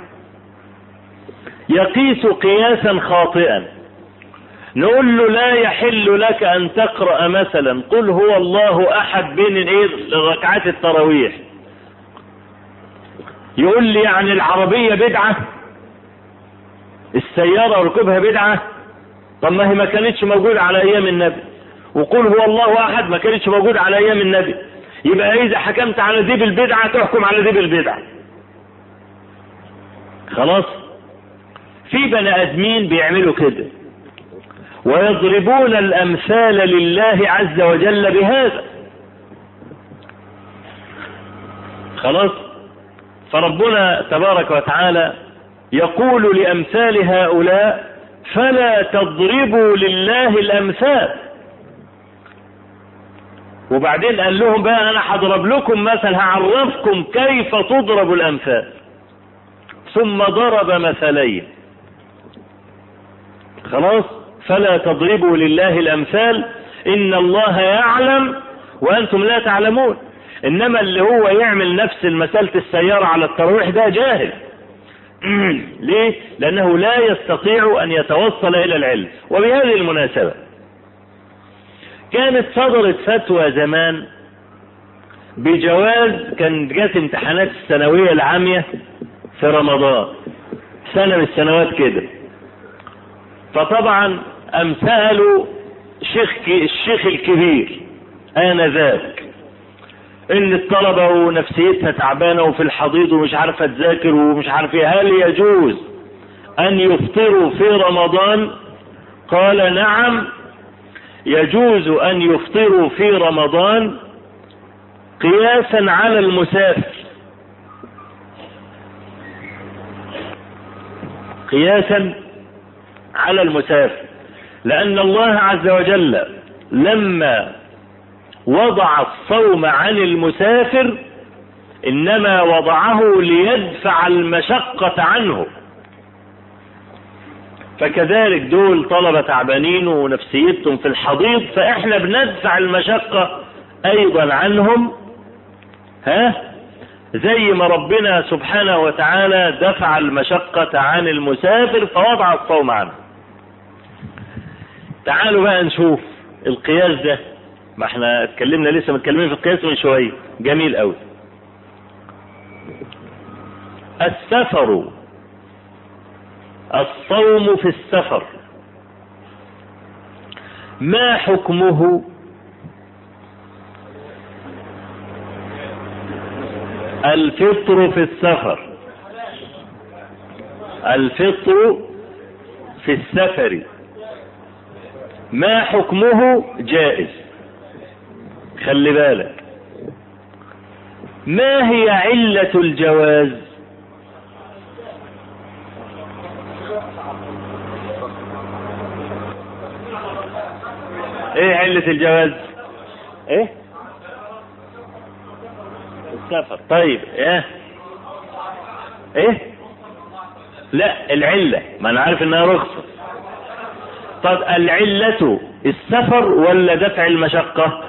Speaker 1: يقيس قياسا خاطئا نقول له لا يحل لك ان تقرأ مثلا قل هو الله احد بين الايه ركعات التراويح يقول لي يعني العربية بدعة السيارة ركوبها بدعة طب ما هي ما كانتش موجودة على ايام النبي وقل هو الله احد ما كانتش موجودة على ايام النبي يبقى اذا حكمت على دي بالبدعة تحكم على دي بالبدعة خلاص في بني ادمين بيعملوا كده ويضربون الامثال لله عز وجل بهذا خلاص فربنا تبارك وتعالى يقول لامثال هؤلاء فلا تضربوا لله الامثال وبعدين قال لهم بقى انا هضرب لكم مثل هعرفكم كيف تضرب الامثال ثم ضرب مثلين خلاص فلا تضربوا لله الامثال ان الله يعلم وانتم لا تعلمون انما اللي هو يعمل نفس مسألة السيارة على الترويح ده جاهل ليه لانه لا يستطيع ان يتوصل الى العلم وبهذه المناسبة كانت صدرت فتوى زمان بجواز كانت جات امتحانات الثانوية العامية في رمضان سنة من السنوات كده فطبعا امثال شيخ الشيخ الكبير انذاك ان الطلبة ونفسيتها تعبانة وفي الحضيض ومش عارفة تذاكر ومش عارف ايه هل يجوز ان يفطروا في رمضان قال نعم يجوز ان يفطروا في رمضان قياسا على المسافر قياسا على المسافر لأن الله عز وجل لما وضع الصوم عن المسافر إنما وضعه ليدفع المشقة عنه فكذلك دول طلبة تعبانين ونفسيتهم في الحضيض فإحنا بندفع المشقة أيضا عنهم ها زي ما ربنا سبحانه وتعالى دفع المشقة عن المسافر فوضع الصوم عنه تعالوا بقى نشوف القياس ده ما احنا اتكلمنا لسه متكلمين في القياس من شوية جميل قوي السفر الصوم في السفر ما حكمه الفطر في السفر الفطر في السفر ما حكمه جائز خلي بالك ما هي علة الجواز ايه علة الجواز ايه السفر طيب ايه ايه لا العلة ما انا عارف انها رخصة طب العلة السفر ولا دفع المشقة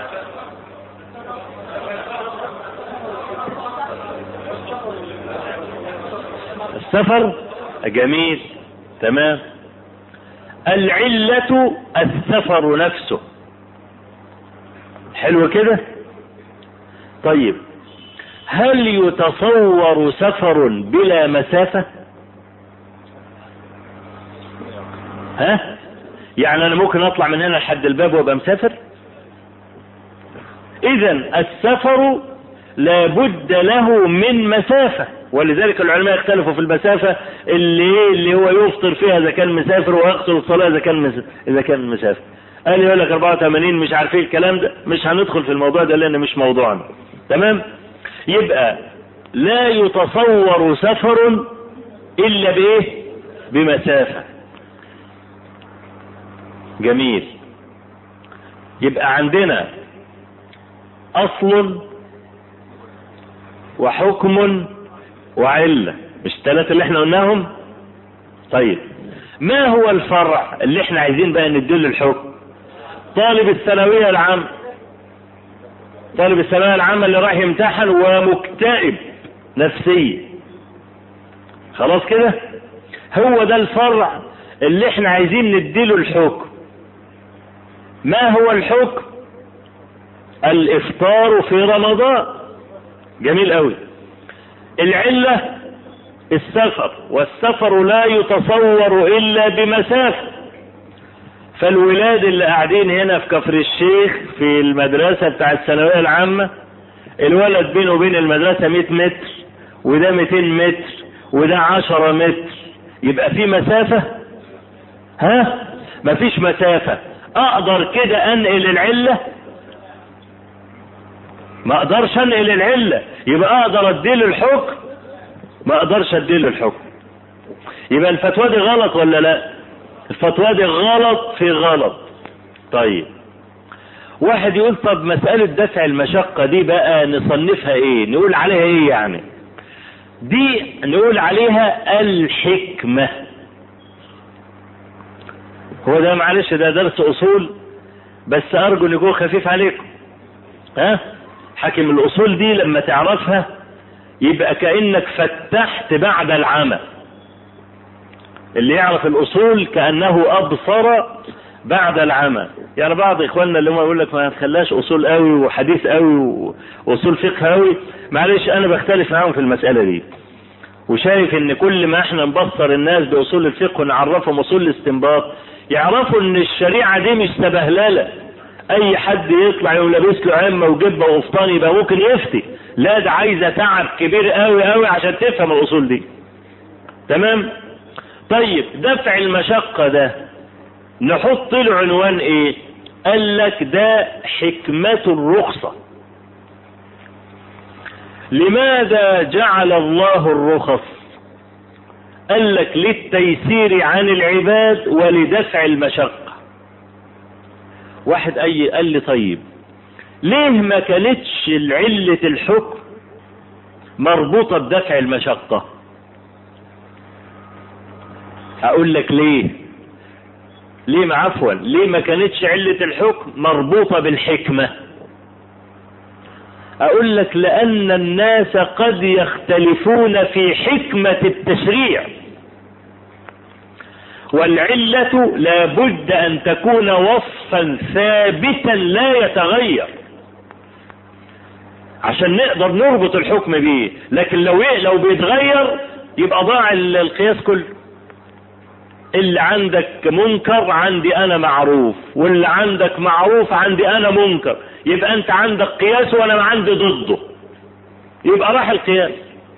Speaker 1: السفر جميل تمام العلة السفر نفسه حلو كده طيب هل يتصور سفر بلا مسافة ها يعني انا ممكن اطلع من هنا لحد الباب وابقى مسافر اذا السفر لابد له من مسافة ولذلك العلماء اختلفوا في المسافة اللي اللي هو يفطر فيها اذا كان مسافر ويقصر الصلاة اذا كان مس... اذا كان مسافر قال يقول لك 84 مش عارف ايه الكلام ده مش هندخل في الموضوع ده لان مش موضوعنا تمام يبقى لا يتصور سفر الا بايه بمسافة جميل يبقى عندنا اصل وحكم وعلة مش الثلاثة اللي احنا قلناهم طيب ما هو الفرع اللي احنا عايزين بقى نديله الحكم طالب الثانوية العامة طالب الثانوية العامة اللي راح يمتحن ومكتئب نفسيا خلاص كده هو ده الفرع اللي احنا عايزين نديله الحكم ما هو الحكم الافطار في رمضان جميل قوي العلة السفر والسفر لا يتصور الا بمسافة فالولاد اللي قاعدين هنا في كفر الشيخ في المدرسة بتاع الثانوية العامة الولد بينه وبين المدرسة 100 متر وده 200 متر وده 10 متر يبقى في مسافة ها مفيش مسافة اقدر كده انقل العلة ما اقدرش انقل العلة يبقى اقدر اديله الحكم ما اقدرش اديله الحكم يبقى الفتوى دي غلط ولا لا الفتوى دي غلط في غلط طيب واحد يقول طب مسألة دفع المشقة دي بقى نصنفها ايه نقول عليها ايه يعني دي نقول عليها الحكمة هو ده معلش ده درس اصول بس ارجو ان يكون خفيف عليكم ها حاكم الاصول دي لما تعرفها يبقى كأنك فتحت بعد العمى اللي يعرف الاصول كأنه ابصر بعد العمى يعني بعض اخواننا اللي هم يقول لك ما تخلاش اصول قوي وحديث قوي واصول فقه قوي معلش انا بختلف معاهم في المسألة دي وشايف ان كل ما احنا نبصر الناس باصول الفقه ونعرفهم اصول الاستنباط يعرفوا ان الشريعة دي مش سبهلله اي حد يطلع يقول لابس له عمه وجبه وقفطان يبقى ممكن يفتي لا ده عايزه تعب كبير قوي قوي عشان تفهم الاصول دي تمام طيب دفع المشقه ده نحط له عنوان ايه قال لك ده حكمة الرخصة لماذا جعل الله الرخص قال لك للتيسير عن العباد ولدفع المشقة واحد اي قال لي طيب ليه ما كانتش علة الحكم مربوطة بدفع المشقة هقول لك ليه ليه عفوا ليه ما كانتش علة الحكم مربوطة بالحكمة اقول لك لان الناس قد يختلفون في حكمة التشريع والعلة لابد ان تكون وصفا ثابتا لا يتغير عشان نقدر نربط الحكم بيه لكن لو لو بيتغير يبقى ضاع القياس كله اللي عندك منكر عندي انا معروف واللي عندك معروف عندي انا منكر يبقى انت عندك قياس وانا عندي ضده يبقى راح القياس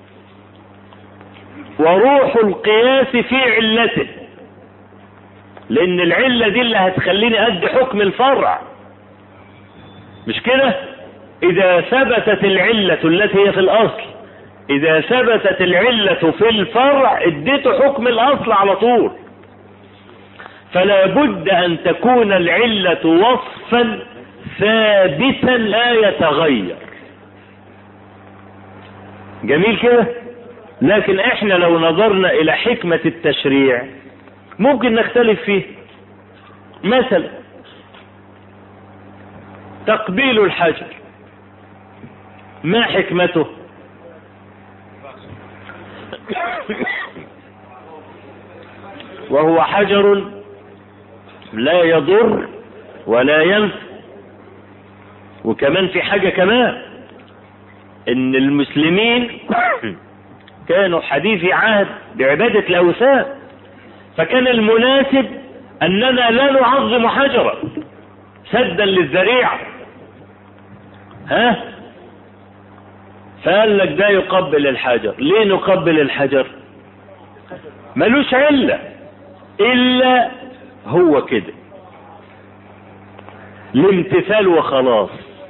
Speaker 1: وروح القياس في علته لان العلة دي اللي هتخليني ادي حكم الفرع مش كده اذا ثبتت العلة التي هي في الاصل اذا ثبتت العلة في الفرع اديته حكم الاصل على طول فلا بد ان تكون العلة وصفا ثابتا لا يتغير جميل كده لكن احنا لو نظرنا الى حكمة التشريع ممكن نختلف فيه مثلا تقبيل الحجر ما حكمته وهو حجر لا يضر ولا ينفع وكمان في حاجة كمان ان المسلمين كانوا حديث عهد بعبادة الاوثان فكان المناسب اننا لا نعظم حجرا سدا للذريعة ها فقال لك ده يقبل الحجر ليه نقبل الحجر ملوش علة الا هو كده الامتثال وخلاص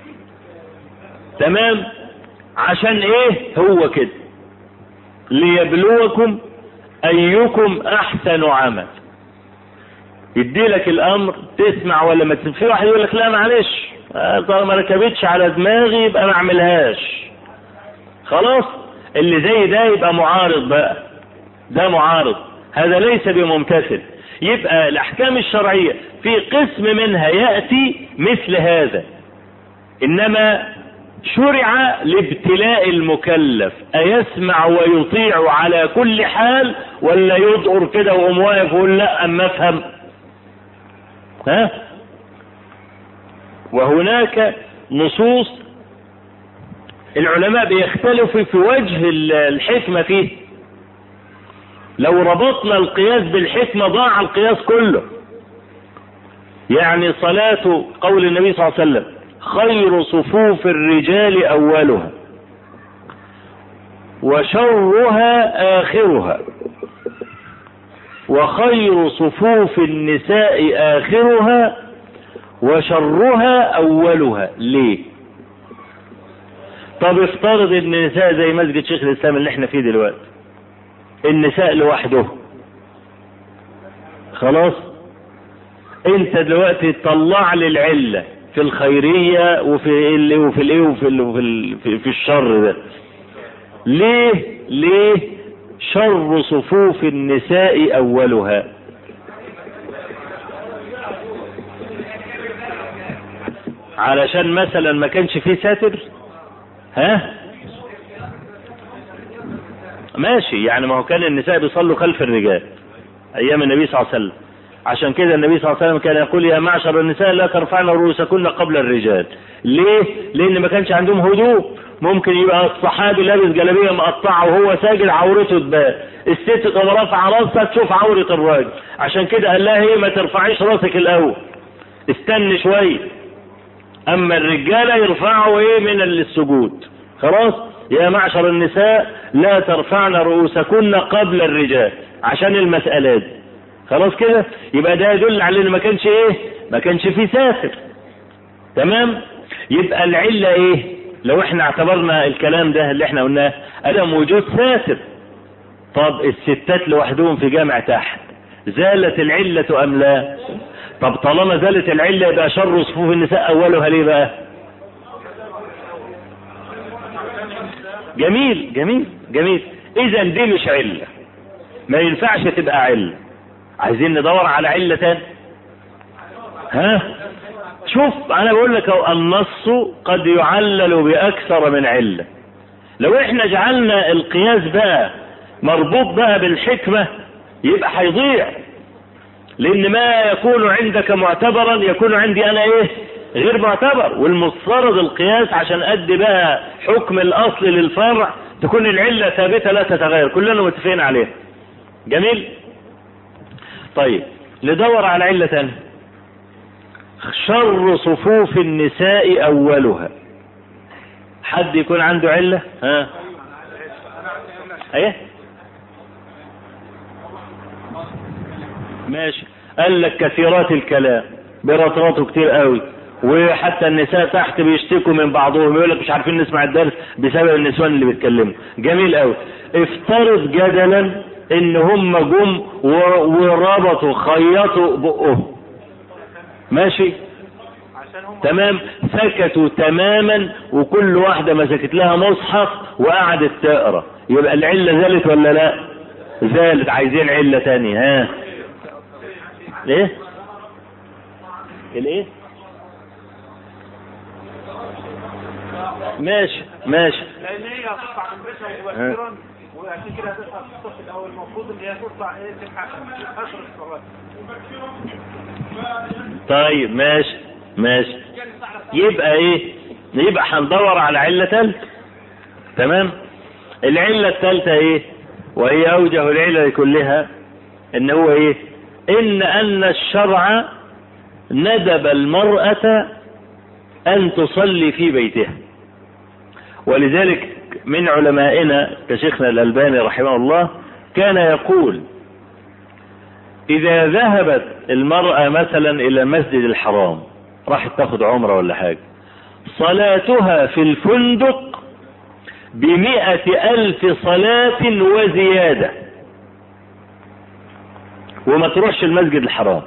Speaker 1: تمام عشان ايه هو كده ليبلوكم ايكم احسن عمل يدي لك الامر تسمع ولا ما تسمع في واحد يقول لك لا معلش طالما ما ركبتش على دماغي يبقى ما اعملهاش خلاص اللي زي ده يبقى معارض بقى ده معارض هذا ليس بممتثل يبقى الاحكام الشرعية في قسم منها يأتي مثل هذا انما شرع لابتلاء المكلف ايسمع ويطيع على كل حال ولا يدعر كده وقوم واقف ويقول لا اما افهم ها وهناك نصوص العلماء بيختلفوا في وجه الحكمة فيه لو ربطنا القياس بالحكمة ضاع القياس كله يعني صلاة قول النبي صلى الله عليه وسلم خير صفوف الرجال اولها وشرها اخرها وخير صفوف النساء اخرها وشرها اولها ليه طب افترض ان النساء زي مسجد شيخ الاسلام اللي احنا فيه دلوقتي النساء لوحده خلاص انت دلوقتي طلع لي العله في الخيرية وفي اللي وفي الايه وفي ال وفي, ال في, في الشر ده ليه ليه شر صفوف النساء اولها علشان مثلا ما كانش فيه ساتر ها ماشي يعني ما هو كان النساء بيصلوا خلف الرجال ايام النبي صلى الله عليه وسلم عشان كده النبي صلى الله عليه وسلم كان يقول يا معشر النساء لا ترفعن رؤوسكن قبل الرجال ليه لان ما كانش عندهم هدوء ممكن يبقى الصحابي لابس جلابيه مقطعه وهو ساجد عورته تبان الست تقوم رافعه راسها تشوف عوره الراجل عشان كده قال لها ايه ما ترفعيش راسك الاول استني شويه اما الرجاله يرفعوا ايه من السجود خلاص يا معشر النساء لا ترفعن رؤوسكن قبل الرجال عشان المسألة دي خلاص كده يبقى ده يدل على ان ما كانش ايه ما كانش فيه سافر تمام يبقى العلة ايه لو احنا اعتبرنا الكلام ده اللي احنا قلناه عدم وجود ساتر طب الستات لوحدهم في جامع تحت زالت العلة ام لا طب طالما زالت العلة يبقى شر صفوف النساء اولها ليه بقى جميل جميل جميل اذا دي مش علة ما ينفعش تبقى علة عايزين ندور على علة تاني ها شوف انا بقول لك النص قد يعلل باكثر من علة لو احنا جعلنا القياس بقى مربوط بقى بالحكمة يبقى هيضيع لان ما يكون عندك معتبرا يكون عندي انا ايه غير معتبر والمفترض القياس عشان ادي بقى حكم الاصل للفرع تكون العلة ثابتة لا تتغير كلنا متفقين عليها جميل طيب ندور على علة ثانية شر صفوف النساء أولها حد يكون عنده علة ها ايه ماشي قال لك كثيرات الكلام برطراته كتير قوي وحتى النساء تحت بيشتكوا من بعضهم يقول لك مش عارفين نسمع الدرس بسبب النسوان اللي بيتكلموا جميل قوي افترض جدلا ان هم جم وربطوا خيطوا بقهم ماشي تمام سكتوا تماما وكل واحدة مسكت لها مصحف وقعدت تقرا يبقى العلة زالت ولا لا زالت عايزين علة تانية ها ليه الايه ماشي ماشي
Speaker 2: لان هي هتطلع من بيتها مبكرا وعشان كده هتصحى في الصف الاول المفروض ان هي تطلع ايه تلحق اخر الصلاه
Speaker 1: طيب ماشي ماشي يبقى ايه يبقى هندور على علة ثالثة تمام العلة الثالثة ايه وهي اوجه العلل كلها ان هو ايه ان ان الشرع ندب المرأة ان تصلي في بيتها ولذلك من علمائنا كشيخنا الألباني رحمه الله كان يقول إذا ذهبت المرأة مثلا إلى المسجد الحرام راحت تاخد عمرة ولا حاجة صلاتها في الفندق بمئة ألف صلاة وزيادة وما تروحش المسجد الحرام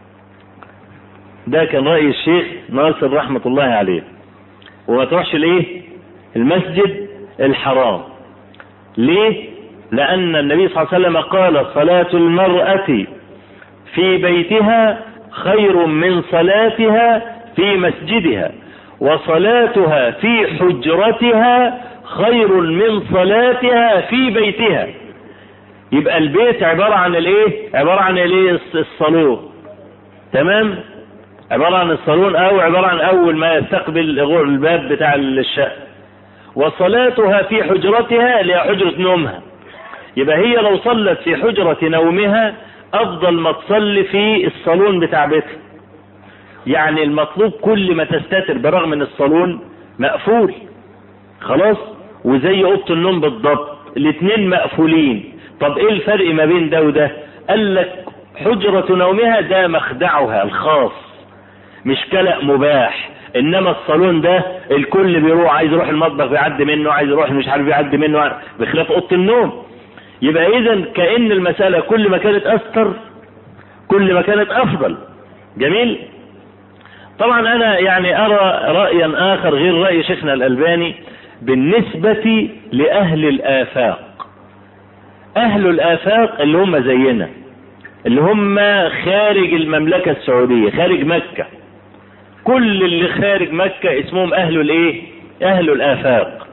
Speaker 1: ده كان رأي الشيخ ناصر رحمة الله عليه وما تروحش الايه المسجد الحرام ليه لأن النبي صلى الله عليه وسلم قال صلاة المرأة في بيتها خير من صلاتها في مسجدها وصلاتها في حجرتها خير من صلاتها في بيتها يبقى البيت عبارة عن الايه عبارة عن الايه الصالون تمام عبارة عن الصالون او عبارة عن اول ما يستقبل الباب بتاع الشقة وصلاتها في حجرتها اللي هي حجرة نومها يبقى هي لو صلت في حجرة نومها افضل ما تصلي في الصالون بتاع بيتها يعني المطلوب كل ما تستتر برغم ان الصالون مقفول خلاص وزي اوضه النوم بالضبط الاثنين مقفولين طب ايه الفرق ما بين ده وده قال لك حجرة نومها ده مخدعها الخاص مش كلأ مباح انما الصالون ده الكل بيروح عايز يروح المطبخ بيعدي منه عايز يروح مش عارف يعدي منه بخلاف اوضه النوم يبقى اذا كأن المسألة كل ما كانت استر كل ما كانت افضل جميل طبعا انا يعني ارى رأيا اخر غير رأي شيخنا الالباني بالنسبة لاهل الافاق اهل الافاق اللي هم زينا اللي هم خارج المملكة السعودية خارج مكة كل اللي خارج مكة اسمهم اهل الايه اهل الافاق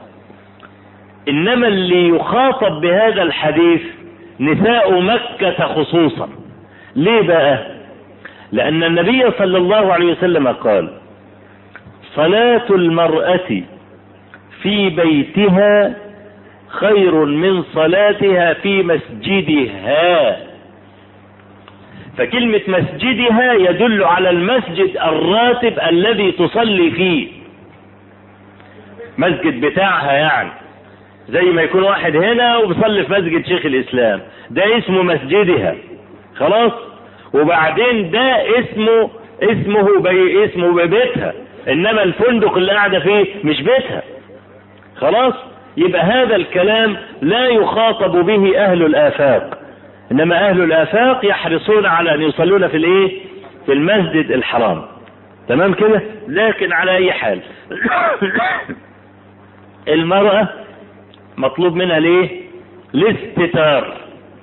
Speaker 1: انما اللي يخاطب بهذا الحديث نساء مكة خصوصا ليه بقى لان النبي صلى الله عليه وسلم قال صلاة المرأة في بيتها خير من صلاتها في مسجدها فكلمة مسجدها يدل على المسجد الراتب الذي تصلي فيه مسجد بتاعها يعني زي ما يكون واحد هنا وبيصلي في مسجد شيخ الاسلام ده اسمه مسجدها خلاص وبعدين ده اسمه اسمه بي اسمه بيتها انما الفندق اللي قاعده فيه مش بيتها خلاص يبقى هذا الكلام لا يخاطب به اهل الافاق انما اهل الافاق يحرصون على ان يصلون في الايه في المسجد الحرام تمام كده لكن على اي حال المرأة مطلوب منها ليه الاستتار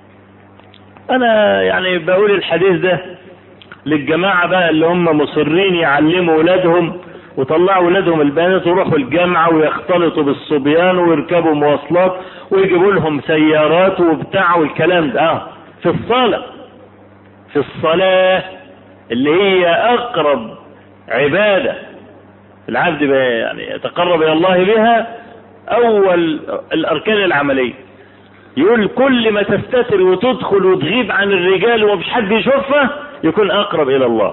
Speaker 1: انا يعني بقول الحديث ده للجماعة بقى اللي هم مصرين يعلموا ولادهم وطلعوا ولادهم البنات ويروحوا الجامعة ويختلطوا بالصبيان ويركبوا مواصلات ويجيبوا لهم سيارات وبتاع والكلام ده اه في الصلاة في الصلاة اللي هي اقرب عبادة العبد يعني يتقرب الى الله بها اول الاركان العملية يقول كل ما تستتر وتدخل وتغيب عن الرجال ومش حد يشوفها يكون اقرب الى الله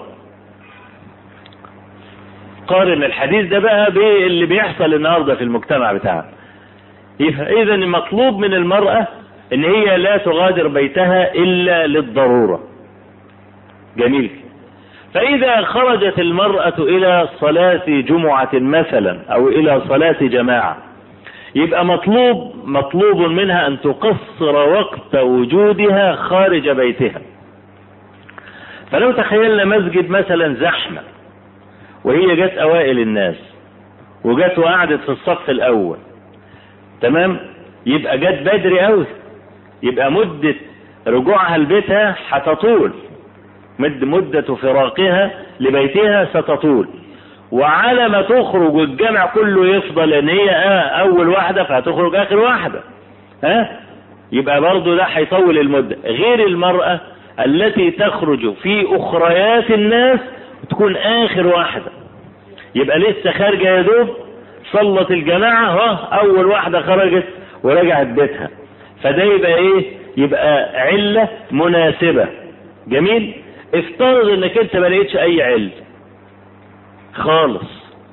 Speaker 1: قارن الحديث ده بقى باللي بيحصل النهارده في المجتمع بتاعنا اذا المطلوب من المرأة ان هي لا تغادر بيتها الا للضرورة جميل فاذا خرجت المرأة الى صلاة جمعة مثلا او الى صلاة جماعة يبقى مطلوب مطلوب منها ان تقصر وقت وجودها خارج بيتها فلو تخيلنا مسجد مثلا زحمة وهي جت اوائل الناس وجت وقعدت في الصف الاول تمام يبقى جت بدري قوي يبقى مدة رجوعها لبيتها هتطول مد مدة فراقها لبيتها ستطول وعلى ما تخرج والجمع كله يفضل ان هي آه اول واحدة فهتخرج اخر واحدة ها يبقى برضو ده هيطول المدة غير المرأة التي تخرج في اخريات الناس وتكون اخر واحدة يبقى لسه خارجة يا دوب صلت الجماعة ها اول واحدة خرجت ورجعت بيتها فده يبقى ايه يبقى علة مناسبة جميل افترض انك انت ما لقيتش اي علة خالص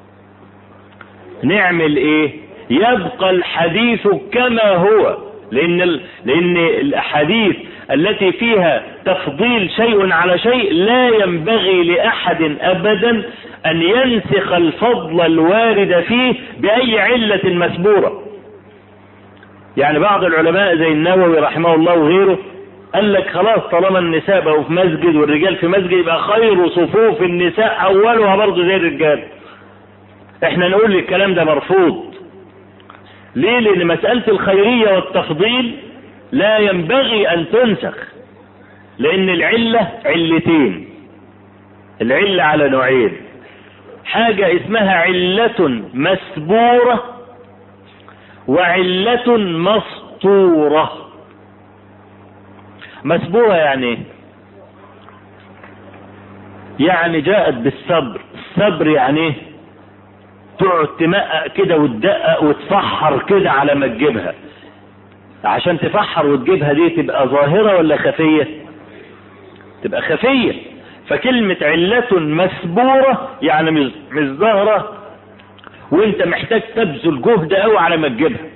Speaker 1: نعمل ايه يبقى الحديث كما هو لان ال... لان الاحاديث التي فيها تفضيل شيء على شيء لا ينبغي لاحد ابدا ان ينسخ الفضل الوارد فيه باي علة مسبورة يعني بعض العلماء زي النووي رحمه الله وغيره قال لك خلاص طالما النساء بقوا في مسجد والرجال في مسجد يبقى خير صفوف النساء اولها برضه زي الرجال احنا نقول الكلام ده مرفوض ليه لان مسألة الخيرية والتفضيل لا ينبغي ان تنسخ لان العلة علتين العلة على نوعين حاجة اسمها علة مسبورة وعلة مسطورة مسبورة يعني ايه يعني جاءت بالصبر الصبر يعني ايه تقعد تمقق كده وتدقق وتفحر كده على ما تجيبها عشان تفحر وتجيبها دي تبقى ظاهرة ولا خفية تبقى خفية فكلمة علة مسبورة يعني مش مش ظاهرة وانت محتاج تبذل جهد قوي على ما تجيبها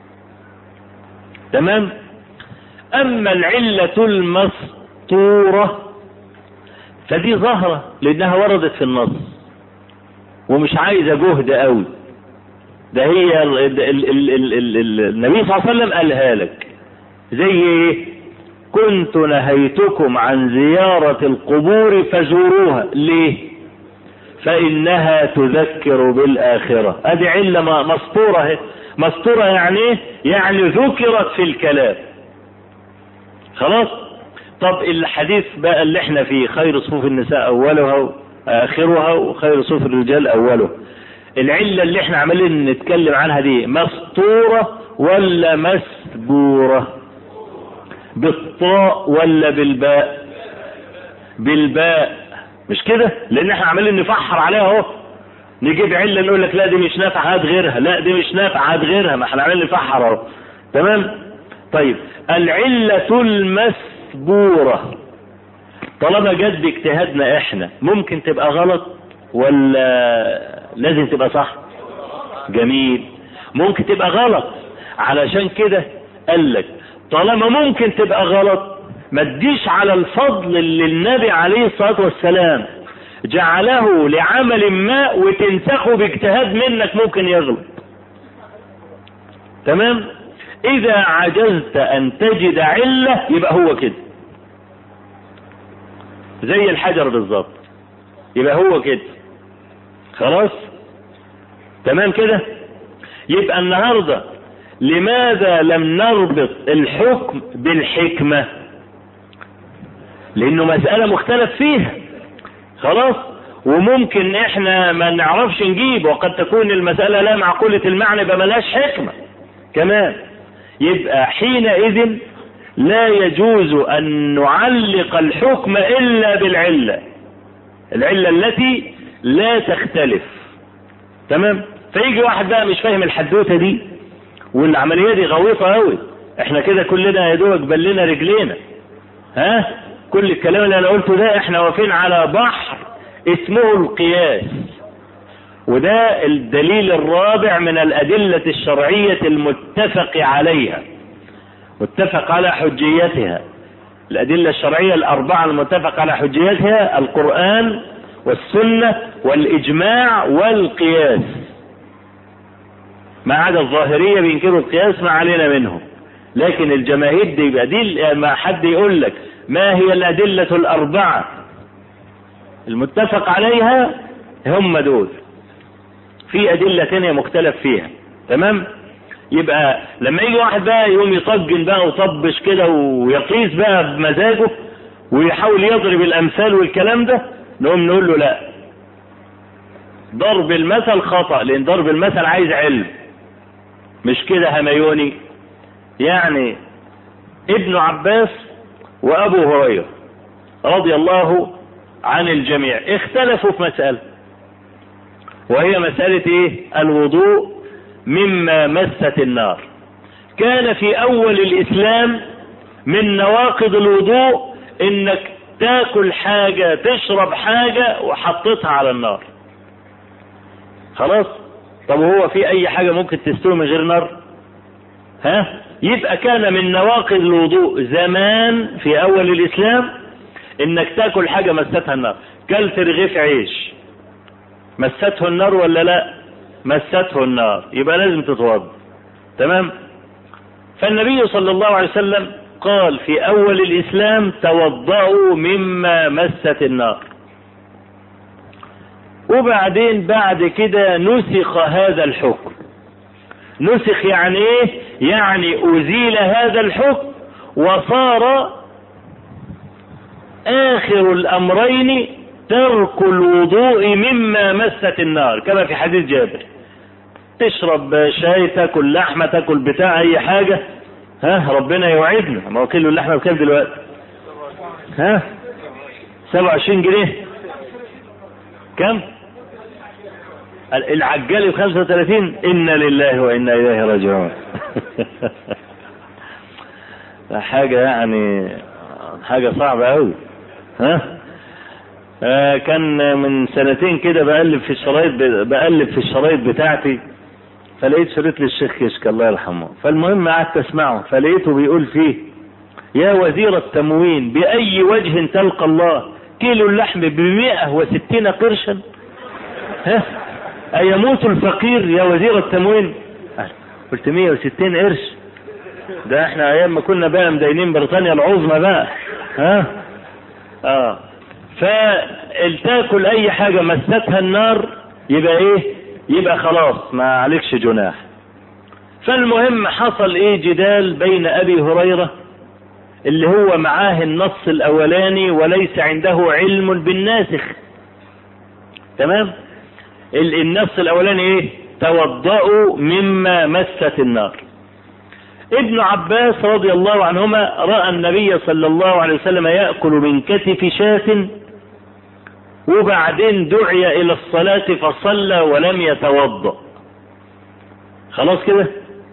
Speaker 1: تمام اما العلة المسطورة فدي ظاهرة لانها وردت في النص ومش عايزة جهد قوي ده هي ال ال ال ال ال ال النبي صلى الله عليه وسلم قالها لك زي ايه كنت نهيتكم عن زيارة القبور فزوروها ليه فانها تذكر بالاخرة ادي علة مسطورة مسطورة يعني ايه يعني ذكرت في الكلام خلاص طب الحديث بقى اللي احنا فيه خير صفوف النساء اولها اخرها وخير صفوف الرجال اوله العلة اللي احنا عمالين نتكلم عنها دي مسطورة ولا مسبورة بالطاء ولا بالباء بالباء مش كده لان احنا عمالين نفحر عليها اهو نجيب علة نقول لك لا دي مش نافعة هات غيرها لا دي مش نافعة هات غيرها ما احنا عمالين نفحر اهو تمام طيب العلة المسبورة طالما جد باجتهادنا احنا ممكن تبقى غلط ولا لازم تبقى صح جميل ممكن تبقى غلط علشان كده قال لك طالما ممكن تبقى غلط ما تديش على الفضل اللي النبي عليه الصلاة والسلام جعله لعمل ما وتنسخه باجتهاد منك ممكن يغلط تمام اذا عجزت ان تجد علة يبقى هو كده زي الحجر بالظبط يبقى هو كده خلاص تمام كده يبقى النهاردة لماذا لم نربط الحكم بالحكمة لانه مسألة مختلف فيها خلاص وممكن احنا ما نعرفش نجيب وقد تكون المسألة لا معقولة المعنى يبقى ملهاش حكمة كمان يبقى حينئذ لا يجوز ان نعلق الحكم الا بالعلة العلة التي لا تختلف تمام فيجي واحد بقى مش فاهم الحدوته دي والعمليه دي غويطه قوي احنا كده كلنا يا دوبك بلنا رجلينا ها كل الكلام اللي انا قلته ده احنا واقفين على بحر اسمه القياس وده الدليل الرابع من الأدلة الشرعية المتفق عليها متفق على حجيتها الأدلة الشرعية الأربعة المتفق على حجيتها القرآن والسنة والإجماع والقياس ما عدا الظاهرية بينكروا القياس ما علينا منهم لكن الجماهير دي يبقى دي ما حد يقول لك ما هي الأدلة الأربعة المتفق عليها هم دول في أدلة تانية مختلف فيها تمام يبقى لما يجي واحد بقى يقوم يطجن بقى وطبش كده ويقيس بقى بمزاجه ويحاول يضرب الأمثال والكلام ده نقوم نقول له لا ضرب المثل خطأ لأن ضرب المثل عايز علم مش كده هميوني يعني ابن عباس وأبو هريرة رضي الله عن الجميع اختلفوا في مسألة وهي مسألة ايه الوضوء مما مست النار كان في اول الاسلام من نواقض الوضوء انك تاكل حاجة تشرب حاجة وحطيتها على النار خلاص طب هو في اي حاجة ممكن تستوي من غير نار ها يبقى كان من نواقض الوضوء زمان في اول الاسلام انك تاكل حاجة مستها النار كلت رغيف عيش مسته النار ولا لا مسته النار يبقى لازم تتوضا تمام فالنبي صلى الله عليه وسلم قال في اول الاسلام توضأوا مما مست النار وبعدين بعد كده نسخ هذا الحكم نسخ يعني ايه يعني ازيل هذا الحكم وصار اخر الامرين ترك الوضوء مما مست النار كما في حديث جابر تشرب شاي تاكل لحمه تاكل بتاع اي حاجه ها ربنا يوعدنا ما هو كيلو اللحمه بكام دلوقتي ها 27 جنيه كم العجالي ب 35 انا لله وانا اليه راجعون حاجه يعني حاجه صعبه قوي ها آه كان من سنتين كده بقلب في الشرايط بقلب في الشرايط بتاعتي فلقيت شريط للشيخ كشك الله يرحمه فالمهم قعدت اسمعه فلقيته بيقول فيه يا وزير التموين بأي وجه تلقى الله كيلو اللحم بمئة وستين قرشا ها أيموت الفقير يا وزير التموين قلت مئة وستين قرش ده احنا ايام ما كنا بقى مدينين بريطانيا العظمى بقى ها اه فالتاكل اي حاجة مستها النار يبقى ايه يبقى خلاص ما عليكش جناح فالمهم حصل ايه جدال بين ابي هريرة اللي هو معاه النص الاولاني وليس عنده علم بالناسخ تمام النص الاولاني ايه توضأوا مما مست النار ابن عباس رضي الله عنهما رأى النبي صلى الله عليه وسلم يأكل من كتف شاة وبعدين دعي الى الصلاة فصلى ولم يتوضأ خلاص كده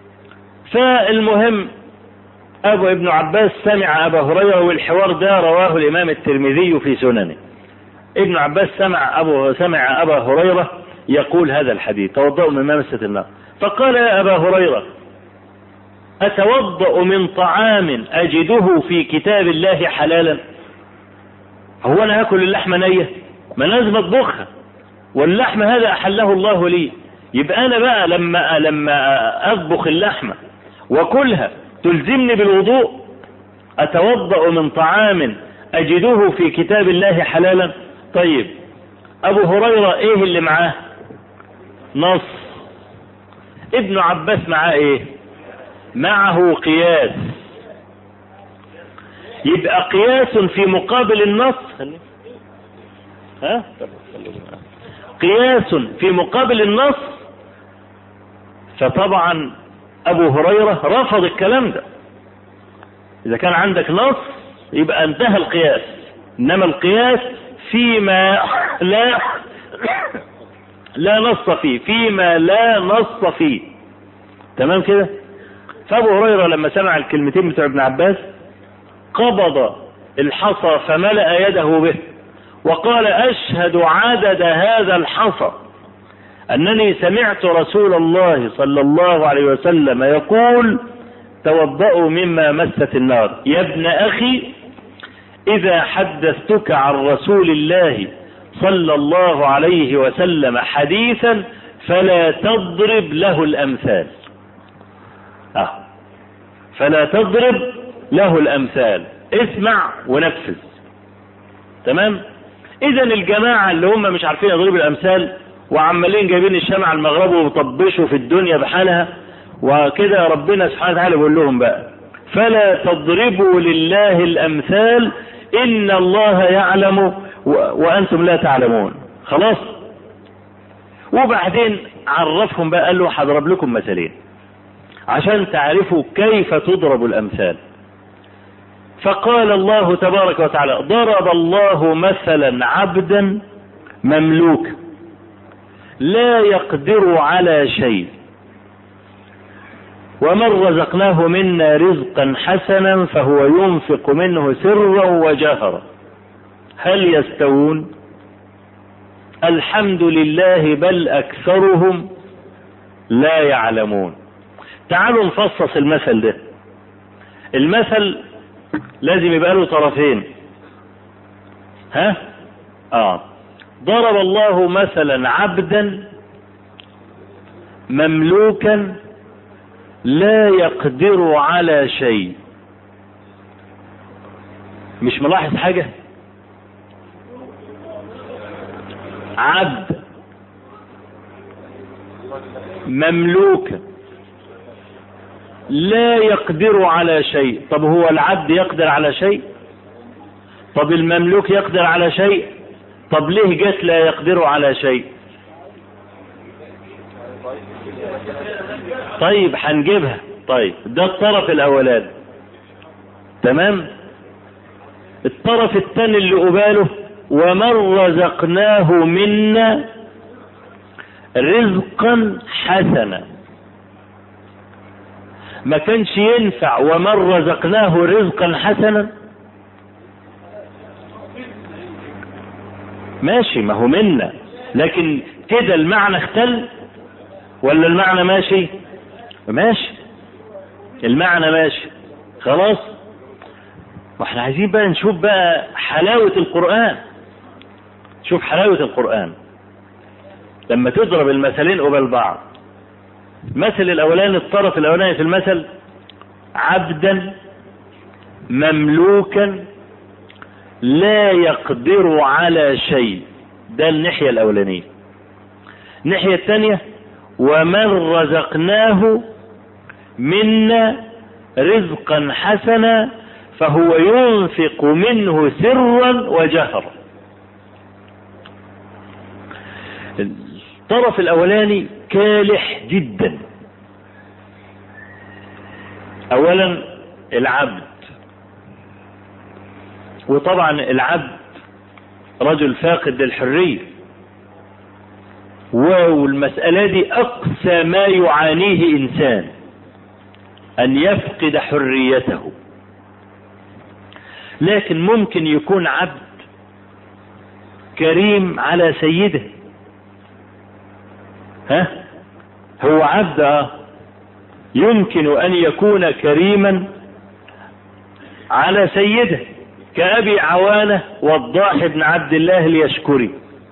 Speaker 1: فالمهم ابو ابن عباس سمع ابا هريرة والحوار ده رواه الامام الترمذي في سننه ابن عباس سمع ابو سمع ابا هريرة يقول هذا الحديث توضأوا من مامسة النار فقال يا ابا هريرة اتوضأ من طعام اجده في كتاب الله حلالا هو انا هاكل اللحمة نية ما لازم اطبخها واللحمة هذا احله الله لي يبقى انا بقى لما لما اطبخ اللحمة واكلها تلزمني بالوضوء اتوضأ من طعام اجده في كتاب الله حلالا طيب ابو هريرة ايه اللي معاه نص ابن عباس معاه ايه معه قياس يبقى قياس في مقابل النص ها قياس في مقابل النص فطبعا ابو هريرة رفض الكلام ده اذا كان عندك نص يبقى انتهى القياس انما القياس فيما لا لا نص فيه فيما لا نص فيه تمام كده فابو هريره لما سمع الكلمتين بتوع ابن عباس قبض الحصى فملأ يده به وقال اشهد عدد هذا الحصى انني سمعت رسول الله صلى الله عليه وسلم يقول توضأوا مما مست النار يا ابن اخي اذا حدثتك عن رسول الله صلى الله عليه وسلم حديثا فلا تضرب له الامثال اه فلا تضرب له الامثال اسمع ونفذ تمام اذا الجماعة اللي هم مش عارفين يضربوا الامثال وعمالين جايبين الشمع المغرب ويطبشوا في الدنيا بحالها وكده ربنا سبحانه وتعالى بيقول لهم بقى فلا تضربوا لله الامثال ان الله يعلم و... وانتم لا تعلمون خلاص وبعدين عرفهم بقى قال له هضرب لكم مثالين عشان تعرفوا كيف تضرب الامثال فقال الله تبارك وتعالى ضرب الله مثلا عبدا مملوك لا يقدر على شيء ومن رزقناه منا رزقا حسنا فهو ينفق منه سرا وجهرا هل يستوون الحمد لله بل اكثرهم لا يعلمون تعالوا نفصص المثل ده المثل لازم يبقى له طرفين ها اه ضرب الله مثلا عبدا مملوكا لا يقدر على شيء مش ملاحظ حاجة عبد مملوكا لا يقدر على شيء طب هو العبد يقدر على شيء طب المملوك يقدر على شيء طب ليه جت لا يقدر على شيء طيب هنجيبها طيب ده الطرف الاولاني تمام الطرف الثاني اللي قباله ومن رزقناه منا رزقا حسنا ما كانش ينفع ومن رزقناه رزقا حسنا ماشي ما هو منا لكن كده المعنى اختل ولا المعنى ماشي ماشي المعنى ماشي خلاص واحنا عايزين بقى نشوف بقى حلاوة القرآن شوف حلاوة القرآن لما تضرب المثلين قبل بعض مثل الاولاني الطرف الاولاني في المثل عبدا مملوكا لا يقدر على شيء ده الناحية الاولانية الناحية الثانية ومن رزقناه منا رزقا حسنا فهو ينفق منه سرا وجهرا الطرف الاولاني كالح جدا اولا العبد وطبعا العبد رجل فاقد للحرية والمسألة دي اقسى ما يعانيه انسان ان يفقد حريته لكن ممكن يكون عبد كريم على سيده ها هو عبد اه يمكن ان يكون كريما على سيده كأبي عوانة وضاح بن عبد الله اليشكري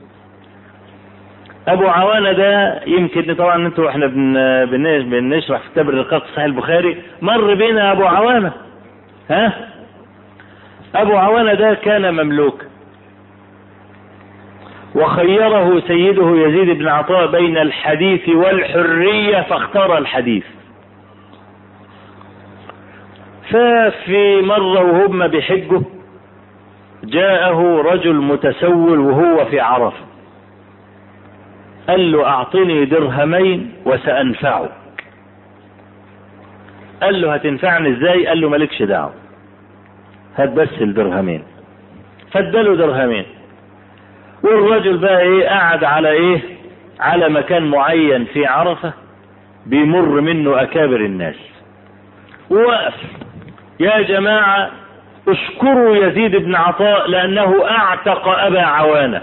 Speaker 1: ابو عوانة ده يمكن طبعا انتوا احنا بن بنشرح في كتاب الرقاق صحيح البخاري مر بينا ابو عوانة ها ابو عوانة ده كان مملوك وخيره سيده يزيد بن عطاء بين الحديث والحرية فاختار الحديث ففي مرة وهم بحجه جاءه رجل متسول وهو في عرفة قال له اعطني درهمين وسأنفعك قال له هتنفعني ازاي قال له مالكش دعوة هات بس الدرهمين فاداله درهمين والرجل بقى ايه قعد على ايه على مكان معين في عرفة بيمر منه اكابر الناس ووقف يا جماعة اشكروا يزيد بن عطاء لأنه أعتق أبا عوانة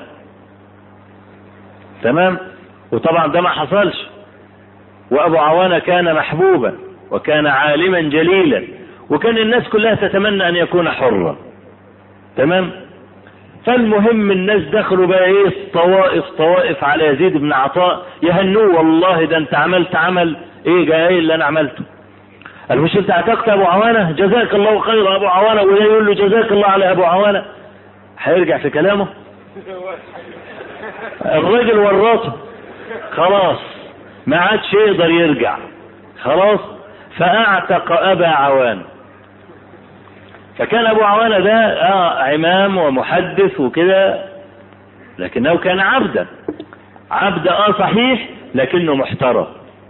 Speaker 1: تمام وطبعا ده ما حصلش وأبو عوانة كان محبوبا وكان عالما جليلا وكان الناس كلها تتمنى أن يكون حرا تمام فالمهم الناس دخلوا بقى ايه طوائف طوائف على يزيد بن عطاء يهنوه والله ده انت عملت عمل ايه جاي ايه اللي انا عملته قال مش انت اعتقت ابو عوانه جزاك الله خير ابو عوانه وده يقول له جزاك الله على ابو عوانه هيرجع في كلامه الراجل ورطه خلاص ما عادش يقدر يرجع خلاص فاعتق ابا عوانه فكان ابو عوانه ده آه عمام ومحدث وكده لكنه كان عبدا عبد اه صحيح لكنه محترم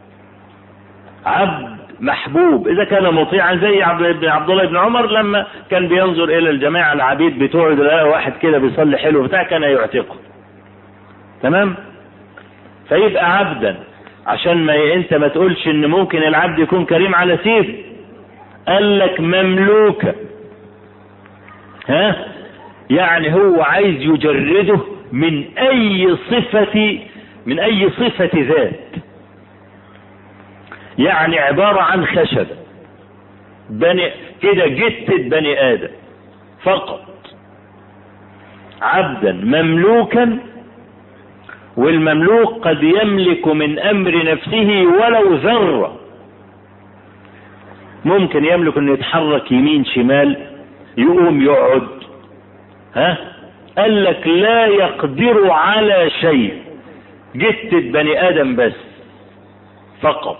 Speaker 1: عبد محبوب اذا كان مطيعا زي عبد عبد الله بن عمر لما كان بينظر الى الجماعه العبيد بتوعه ده واحد كده بيصلي حلو بتاع كان يعتقه تمام فيبقى عبدا عشان ما انت ما تقولش ان ممكن العبد يكون كريم على سيف قال لك مملوكه ها يعني هو عايز يجرده من اي صفة من اي صفة ذات يعني عبارة عن خشب بني كده جتة بني ادم فقط عبدا مملوكا والمملوك قد يملك من امر نفسه ولو ذرة ممكن يملك انه يتحرك يمين شمال يقوم يقعد ها قال لك لا يقدر على شيء جتة بني ادم بس فقط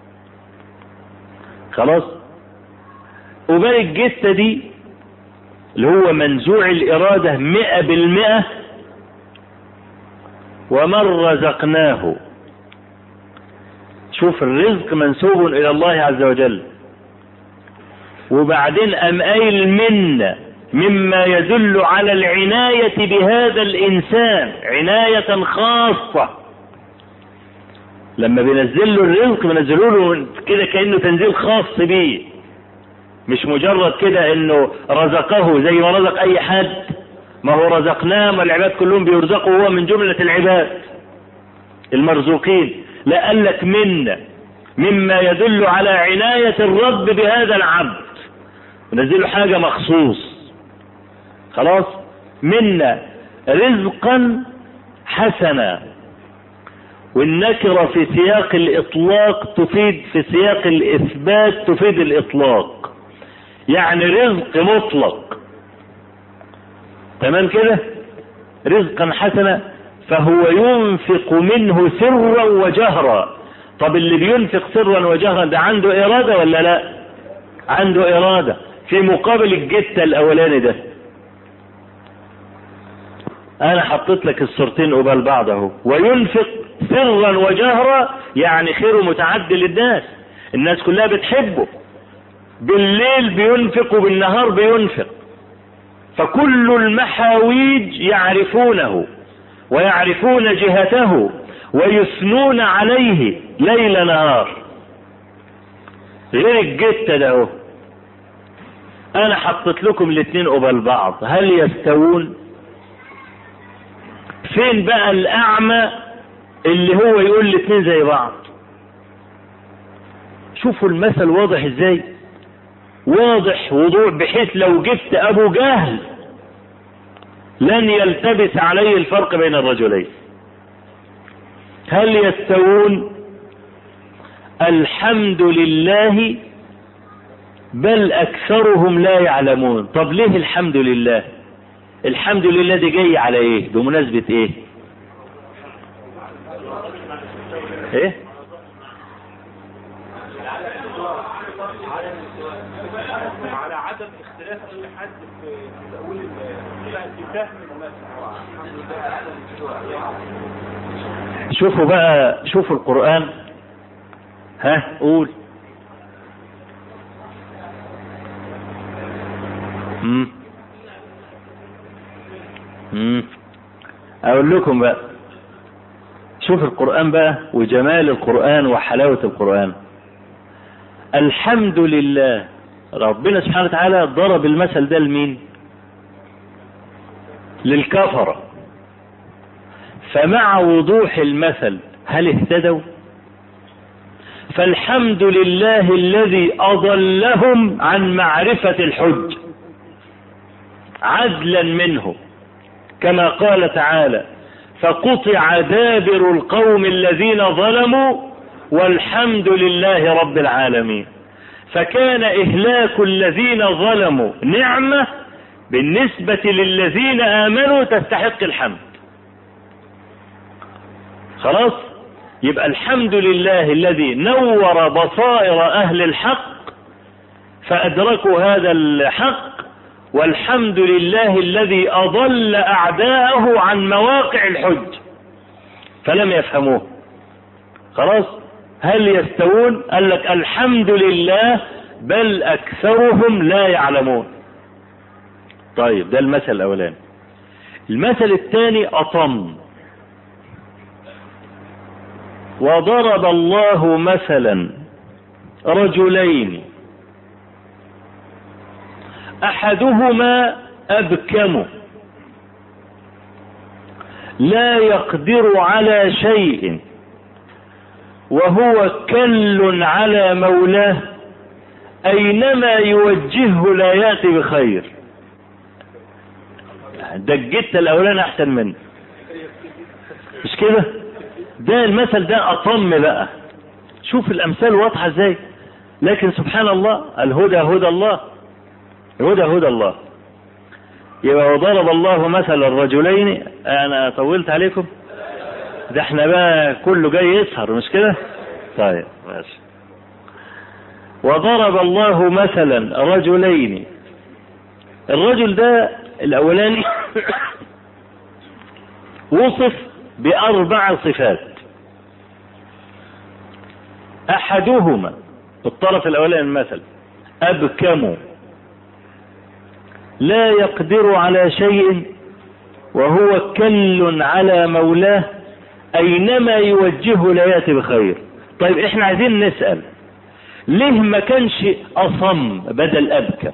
Speaker 1: خلاص وباقي الجتة دي اللي هو منزوع الارادة مئة بالمئة ومن رزقناه شوف الرزق منسوب الى الله عز وجل وبعدين أم قايل منا مما يدل على العناية بهذا الإنسان عناية خاصة لما بينزل له الرزق بينزلوا له كده كأنه تنزيل خاص بيه مش مجرد كده انه رزقه زي ما رزق اي حد ما هو رزقناه ما العباد كلهم بيرزقوا هو من جملة العباد المرزوقين لا قال لك منا مما يدل على عناية الرب بهذا العبد ونزله حاجة مخصوص خلاص منا رزقا حسنا والنكرة في سياق الإطلاق تفيد في سياق الإثبات تفيد الإطلاق يعني رزق مطلق تمام كده رزقا حسنا فهو ينفق منه سرا وجهرا طب اللي بينفق سرا وجهرا ده عنده إرادة ولا لا عنده إرادة في مقابل الجتة الأولاني ده أنا حطيت لك الصورتين قبال بعض أهو وينفق سرا وجهرا يعني خيره متعدي للناس الناس كلها بتحبه بالليل بينفق وبالنهار بينفق فكل المحاويج يعرفونه ويعرفون جهته ويثنون عليه ليل نهار غير الجتة ده اهو انا حطيت لكم الاثنين قبال بعض هل يستوون فين بقى الاعمى اللي هو يقول الاثنين زي بعض شوفوا المثل واضح ازاي واضح وضوح بحيث لو جبت ابو جهل لن يلتبس عليه الفرق بين الرجلين هل يستوون الحمد لله بل اكثرهم لا يعلمون طب ليه الحمد لله الحمد لله دي جاي على ايه بمناسبة ايه ايه
Speaker 2: على عدم اختلاف اي حد في تأويل في فهم
Speaker 1: شوفوا بقى شوفوا القرآن ها قول مم. مم. اقول لكم بقى شوف القرآن بقى وجمال القرآن وحلاوة القرآن الحمد لله ربنا سبحانه وتعالى ضرب المثل ده لمين للكفرة فمع وضوح المثل هل اهتدوا فالحمد لله الذي أضلهم عن معرفة الحج عدلا منه كما قال تعالى فقطع دابر القوم الذين ظلموا والحمد لله رب العالمين فكان إهلاك الذين ظلموا نعمة بالنسبة للذين آمنوا تستحق الحمد خلاص يبقى الحمد لله الذي نور بصائر أهل الحق فأدركوا هذا الحق والحمد لله الذي أضل أعداءه عن مواقع الحج فلم يفهموه خلاص هل يستوون قال لك الحمد لله بل أكثرهم لا يعلمون طيب ده المثل الأولاني المثل الثاني أطم وضرب الله مثلا رجلين احدهما ابكم لا يقدر على شيء وهو كل على مولاه اينما يوجهه لا ياتي بخير دجت الاولاني احسن منه مش كده ده المثل ده اطم بقى شوف الامثال واضحه ازاي لكن سبحان الله الهدى هدى الله هدى هدى الله يبقى وضرب الله مثل الرجلين انا طولت عليكم ده احنا بقى كله جاي يسهر مش كده طيب ماشي وضرب الله مثلا رجلين الرجل ده الاولاني وصف باربع صفات احدهما الطرف الاولاني مثلا ابكم لا يقدر على شيء وهو كل على مولاه اينما يوجهه لا ياتي بخير طيب احنا عايزين نسال ليه ما كانش اصم بدل ابكم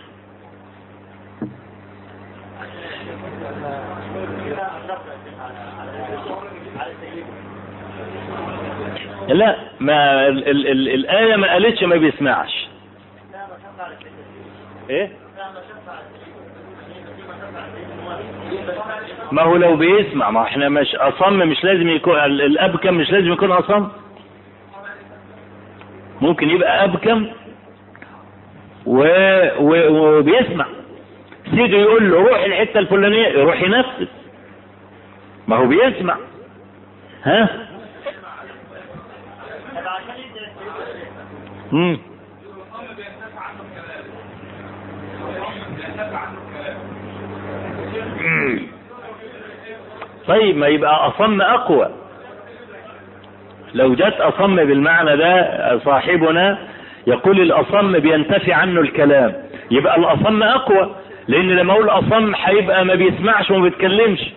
Speaker 1: لا ما ال ال ال الآية ما قالتش ما بيسمعش ايه ما هو لو بيسمع ما احنا مش اصم مش لازم يكون الابكم مش لازم يكون اصم ممكن يبقى ابكم و... و... وبيسمع سيده يقول له روح الحته الفلانيه يروح ينفذ ما هو بيسمع ها مم. طيب ما يبقى أصم أقوى لو جت أصم بالمعنى ده صاحبنا يقول الأصم بينتفي عنه الكلام يبقى الأصم أقوى لأن لما أقول أصم هيبقى ما بيسمعش وما بيتكلمش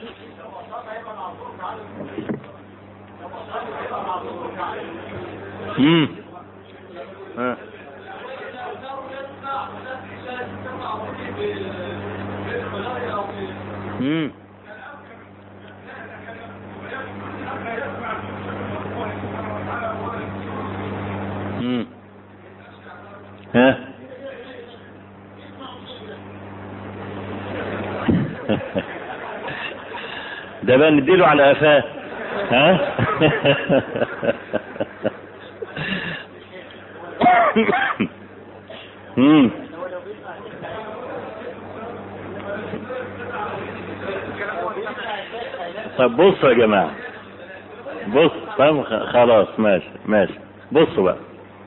Speaker 1: امم ها امم امم ها ده بقى نديله على قفاه ها امم طب بصوا يا جماعه بص طب خلاص ماشي ماشي بصوا بقى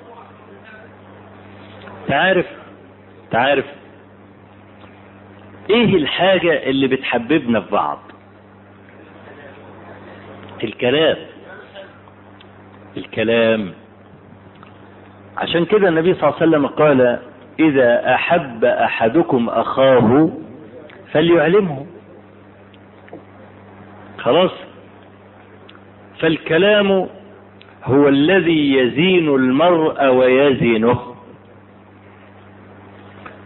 Speaker 1: تعرف تعرف ايه الحاجة اللي بتحببنا في بعض الكلام الكلام عشان كده النبي صلى الله عليه وسلم قال اذا احب احدكم اخاه فليعلمه خلاص فالكلام هو الذي يزين المرء ويزينه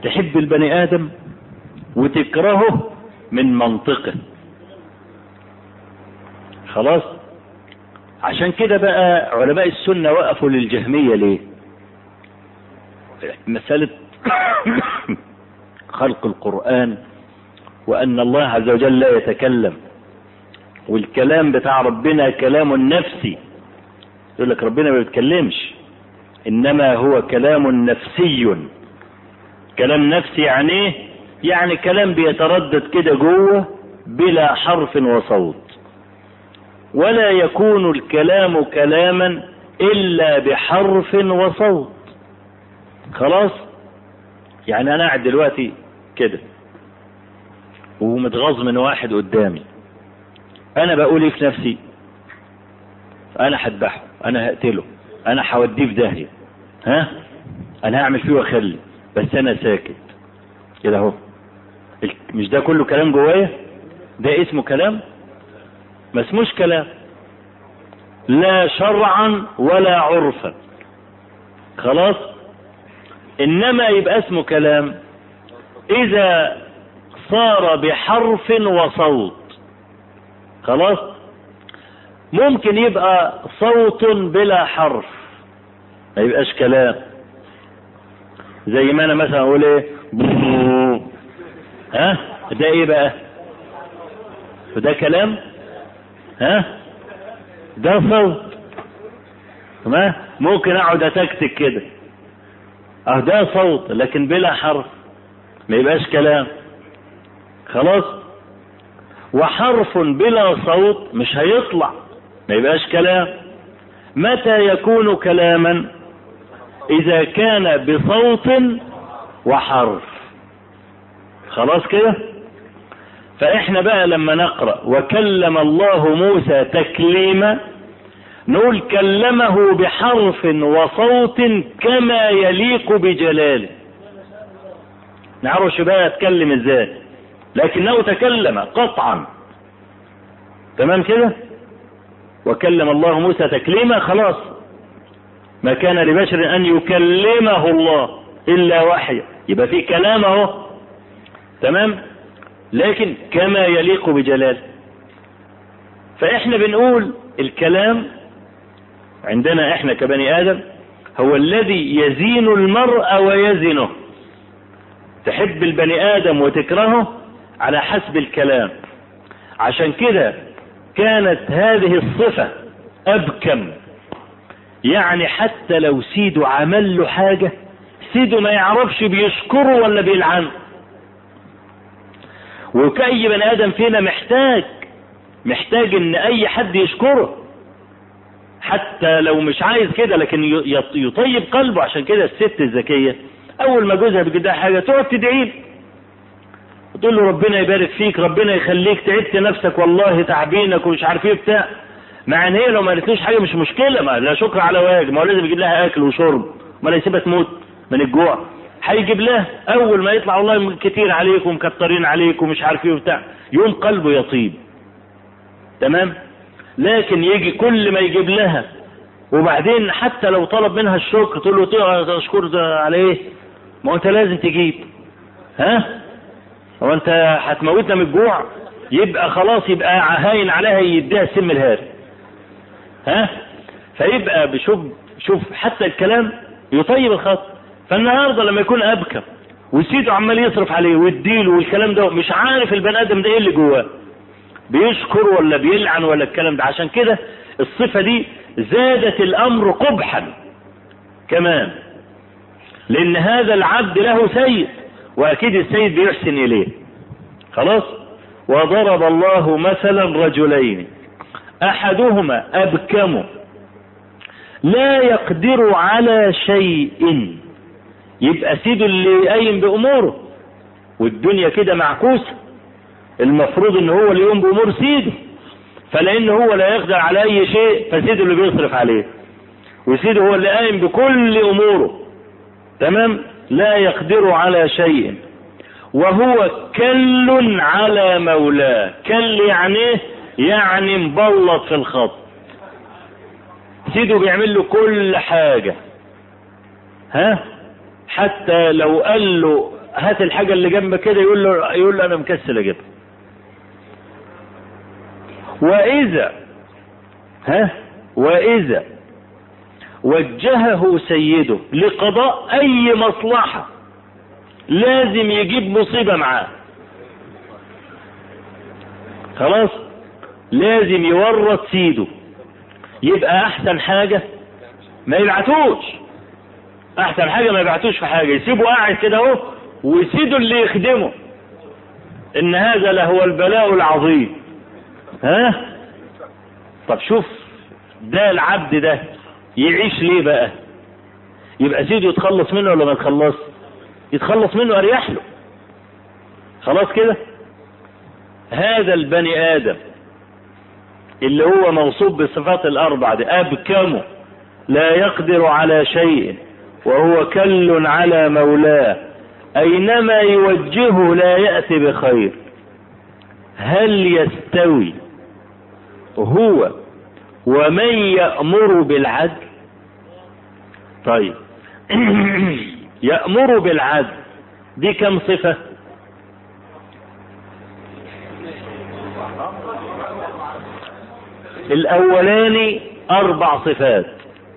Speaker 1: تحب البني ادم وتكرهه من منطقه خلاص عشان كده بقى علماء السنة وقفوا للجهمية ليه مسألة خلق القرآن وأن الله عز وجل لا يتكلم والكلام بتاع ربنا كلام نفسي يقول لك ربنا ما بيتكلمش إنما هو كلام نفسي كلام نفسي يعني ايه يعني كلام بيتردد كده جوه بلا حرف وصوت ولا يكون الكلام كلاما الا بحرف وصوت خلاص يعني انا قاعد دلوقتي كده ومتغاظ من واحد قدامي انا بقول ايه في نفسي انا هذبحه انا هقتله انا هوديه في داهيه ها انا هعمل فيه واخلي بس انا ساكت كده اهو مش ده كله كلام جوايا ده اسمه كلام ما اسموش كلام لا شرعا ولا عرفا خلاص انما يبقى اسمه كلام اذا صار بحرف وصوت خلاص ممكن يبقى صوت بلا حرف ما يبقاش كلام زي ما انا مثلا اقول ايه ها ده ايه بقى وده كلام ها ده صوت تمام ممكن اقعد اتكتك كده اه ده صوت لكن بلا حرف ما يبقاش كلام خلاص وحرف بلا صوت مش هيطلع ما يبقاش كلام متى يكون كلاما اذا كان بصوت وحرف خلاص كده فاحنا بقى لما نقرا وكلم الله موسى تكليما نقول كلمه بحرف وصوت كما يليق بجلاله نعرفش بقى اتكلم ازاي لكنه تكلم قطعا تمام كده وكلم الله موسى تكليما خلاص ما كان لبشر ان يكلمه الله الا وحيا يبقى في كلام اهو تمام لكن كما يليق بجلاله فاحنا بنقول الكلام عندنا احنا كبني ادم هو الذي يزين المرء ويزنه تحب البني ادم وتكرهه على حسب الكلام عشان كده كانت هذه الصفة ابكم يعني حتى لو سيده عمل له حاجة سيده ما يعرفش بيشكره ولا بيلعنه وكأي بني ادم فينا محتاج محتاج ان اي حد يشكره حتى لو مش عايز كده لكن يطيب قلبه عشان كده الست الذكيه اول ما جوزها بيجي حاجه تقعد تدعي له وتقول له ربنا يبارك فيك ربنا يخليك تعبت نفسك والله تعبينك ومش عارف ايه بتاع مع ان هي لو ما قالتلوش حاجه مش مشكله ما لا شكر على واجب ما هو لازم يجيب لها اكل وشرب ما لا يسيبها تموت من الجوع هيجيب لها اول ما يطلع والله كتير عليك ومكترين عليك ومش عارف ايه وبتاع يوم قلبه يطيب تمام لكن يجي كل ما يجيب لها وبعدين حتى لو طلب منها الشكر تقول له تشكر على ايه ما هو انت لازم تجيب ها هو انت هتموتنا من الجوع يبقى خلاص يبقى هاين عليها يديها السم الهاري ها فيبقى بشوف شوف حتى الكلام يطيب الخط فالنهارده لما يكون ابكر وسيده عمال يصرف عليه ويديله والكلام ده مش عارف البني ادم ده ايه اللي جواه بيشكر ولا بيلعن ولا الكلام ده عشان كده الصفة دي زادت الامر قبحا كمان لان هذا العبد له سيد واكيد السيد بيحسن اليه خلاص وضرب الله مثلا رجلين احدهما ابكم لا يقدر على شيء يبقى سيده اللي قايم باموره والدنيا كده معكوسه المفروض ان هو اللي يقوم بامور سيده فلان هو لا يقدر على اي شيء فسيده اللي بيصرف عليه وسيده هو اللي قايم بكل اموره تمام لا يقدر على شيء وهو كل على مولاه كل يعني ايه يعني مبلط في الخط سيده بيعمل له كل حاجة ها حتى لو قال له هات الحاجة اللي جنبك كده يقول له يقول له أنا مكسل أجيبها وإذا ها وإذا وجهه سيده لقضاء أي مصلحة لازم يجيب مصيبة معاه خلاص لازم يورط سيده يبقى أحسن حاجة ما يبعتوش أحسن حاجة ما يبعتوش في حاجة يسيبه قاعد كده أهو ويسيده اللي يخدمه إن هذا لهو البلاء العظيم ها طب شوف ده العبد ده يعيش ليه بقى يبقى سيده يتخلص منه ولا ما يتخلص يتخلص منه اريح له خلاص كده هذا البني ادم اللي هو موصوف بالصفات الاربع دي ابكمه لا يقدر على شيء وهو كل على مولاه اينما يوجهه لا ياتي بخير هل يستوي هو ومن يأمر بالعدل طيب يأمر بالعدل دي كم صفة الأولاني أربع صفات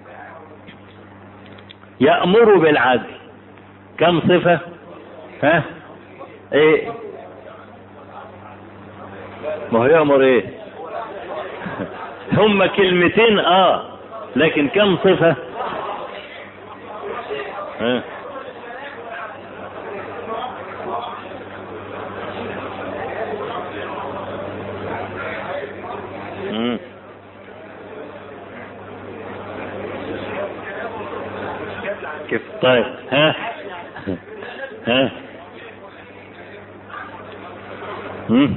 Speaker 1: يأمر بالعدل كم صفة ها ايه ما هو يأمر ايه هم كلمتين اه لكن كم صفة ها مم. كيف طيب ها ها مم.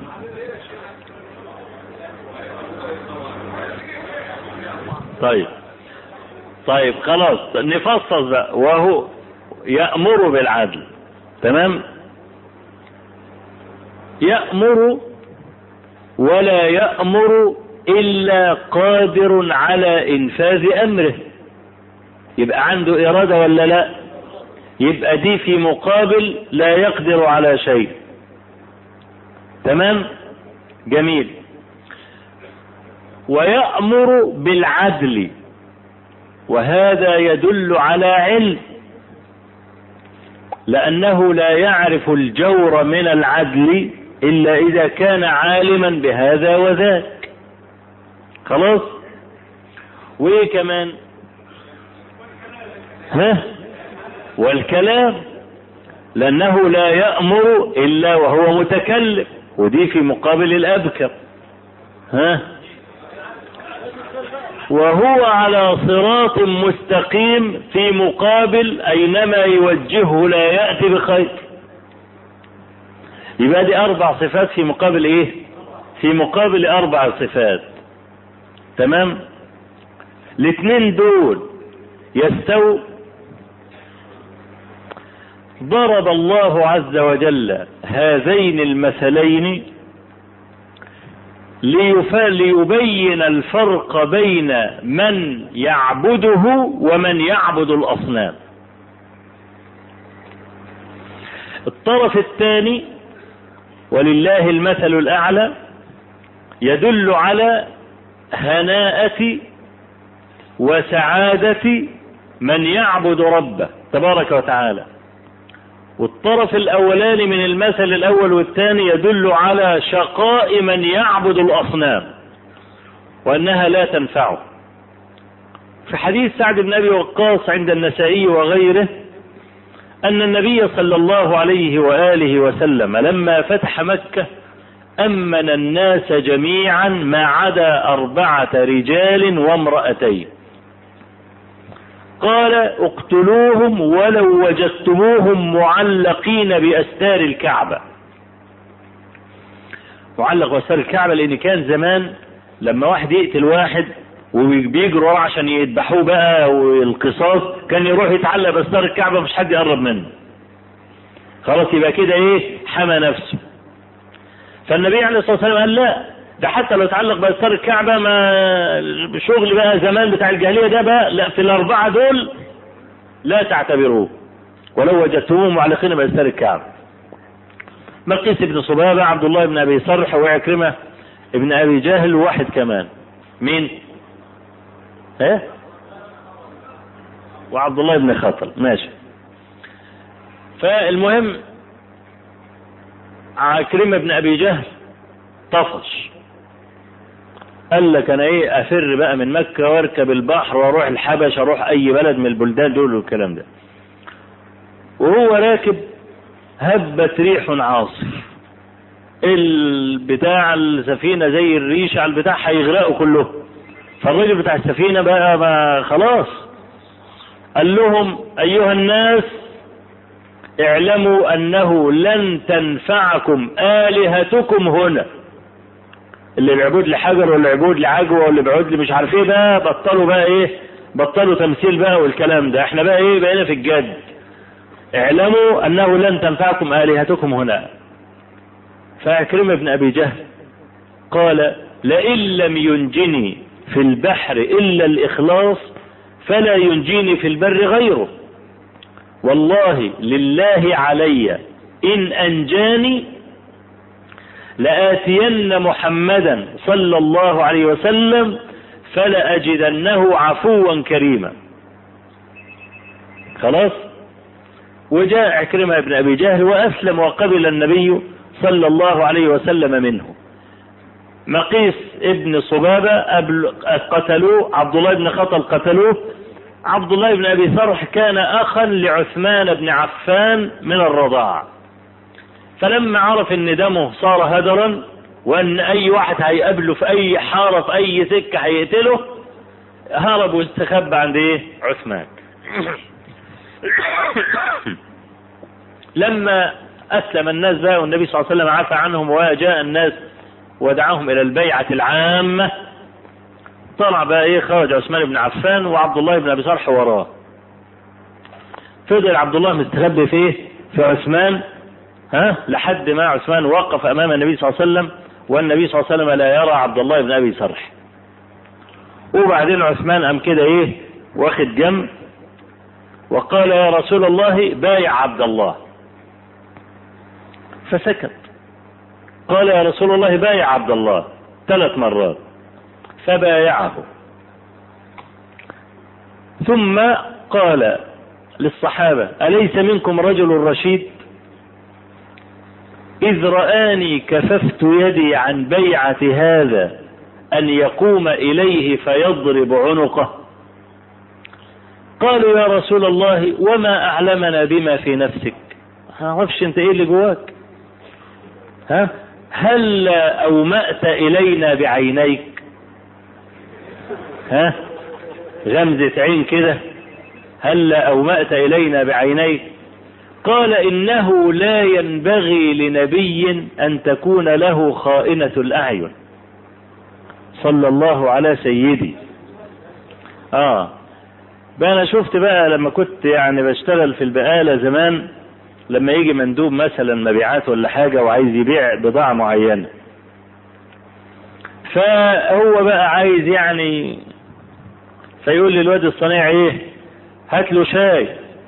Speaker 1: طيب طيب خلاص نفصل بقى وهو يأمر بالعدل تمام يأمر ولا يأمر إلا قادر على إنفاذ أمره يبقى عنده إرادة ولا لا يبقى دي في مقابل لا يقدر على شيء تمام جميل ويأمر بالعدل وهذا يدل على علم لأنه لا يعرف الجور من العدل إلا إذا كان عالما بهذا وذاك خلاص وإيه كمان ها والكلام لأنه لا يأمر إلا وهو متكلم ودي في مقابل الأبكر ها وهو على صراط مستقيم في مقابل أينما يوجهه لا يأتي بخير يبقى دي أربع صفات في مقابل إيه في مقابل أربع صفات تمام الاثنين دول يستووا ضرب الله عز وجل هذين المثلين ليبين الفرق بين من يعبده ومن يعبد الأصنام الطرف الثاني ولله المثل الأعلى يدل على هناءة وسعادة من يعبد ربه تبارك وتعالى والطرف الاولاني من المثل الاول والثاني يدل على شقاء من يعبد الاصنام وانها لا تنفعه في حديث سعد بن ابي وقاص عند النسائي وغيره ان النبي صلى الله عليه واله وسلم لما فتح مكه امن الناس جميعا ما عدا اربعه رجال وامراتين قال اقتلوهم ولو وجدتموهم معلقين باستار الكعبه معلق باستار الكعبه لان كان زمان لما واحد يقتل واحد وبيجروا وراه عشان يذبحوه بقى والقصاص كان يروح يتعلق باستار الكعبه مش حد يقرب منه خلاص يبقى كده ايه حمى نفسه فالنبي عليه الصلاه والسلام قال لا ده حتى لو اتعلق باستار الكعبه ما شغل بقى زمان بتاع الجاهليه ده بقى لا في الاربعه دول لا تعتبروه ولو وجدتموهم معلقين بأستار الكعبة مقيس بن صبابة عبد الله بن أبي صرح وعكرمة ابن أبي جاهل وواحد كمان مين ايه وعبد الله بن خطل ماشي فالمهم عكرمة بن أبي جهل طفش قال لك انا ايه افر بقى من مكة واركب البحر واروح الحبش اروح اي بلد من البلدان دول والكلام ده وهو راكب هبت ريح عاصف البتاع السفينة زي الريش على البتاع هيغرقوا كلهم فالراجل بتاع السفينة بقى ما خلاص قال لهم ايها الناس اعلموا انه لن تنفعكم الهتكم هنا اللي بيعبد لحجر واللي بيعبد لعجوه واللي بيعبد لي مش عارف ايه بقى بطلوا بقى ايه بطلوا تمثيل بقى والكلام ده احنا بقى ايه بقينا في الجد اعلموا انه لن تنفعكم الهتكم هنا فعكرمة بن ابي جهل قال لئن لم ينجني في البحر الا الاخلاص فلا ينجيني في البر غيره والله لله علي ان انجاني لآتين محمدا صلى الله عليه وسلم فلأجدنه عفوا كريما خلاص وجاء عكرمة بن أبي جهل وأسلم وقبل النبي صلى الله عليه وسلم منه مقيس ابن صبابة قتلوه عبد الله بن خطل قتلوه عبد الله بن أبي صرح كان أخا لعثمان بن عفان من الرضاعة فلما عرف ان دمه صار هدرا وان اي واحد هيقابله في اي حارة في اي سكة هيقتله هرب واستخبى عند ايه عثمان لما اسلم الناس بقى والنبي صلى الله عليه وسلم عفى عنهم وجاء الناس ودعاهم الى البيعة العامة طلع بقى ايه خرج عثمان بن عفان وعبد الله بن ابي صالح وراه فضل عبد الله مستخبي في ايه في عثمان ها لحد ما عثمان وقف امام النبي صلى الله عليه وسلم والنبي صلى الله عليه وسلم لا يرى عبد الله بن ابي صرح وبعدين عثمان قام كده ايه واخد جنب وقال يا رسول الله بايع عبد الله فسكت قال يا رسول الله بايع عبد الله ثلاث مرات فبايعه ثم قال للصحابة أليس منكم رجل رشيد إذ رآني كففت يدي عن بيعة هذا أن يقوم إليه فيضرب عنقه قالوا يا رسول الله وما أعلمنا بما في نفسك عرفش انت ايه اللي جواك ها هل أومأت إلينا بعينيك ها غمزة عين كده هل أومأت إلينا بعينيك قال إنه لا ينبغي لنبي أن تكون له خائنة الأعين صلى الله على سيدي آه بقى أنا شفت بقى لما كنت يعني بشتغل في البقالة زمان لما يجي مندوب مثلا مبيعات ولا حاجة وعايز يبيع بضاعة معينة فهو بقى عايز يعني فيقول لي الواد الصنيع ايه هات له شاي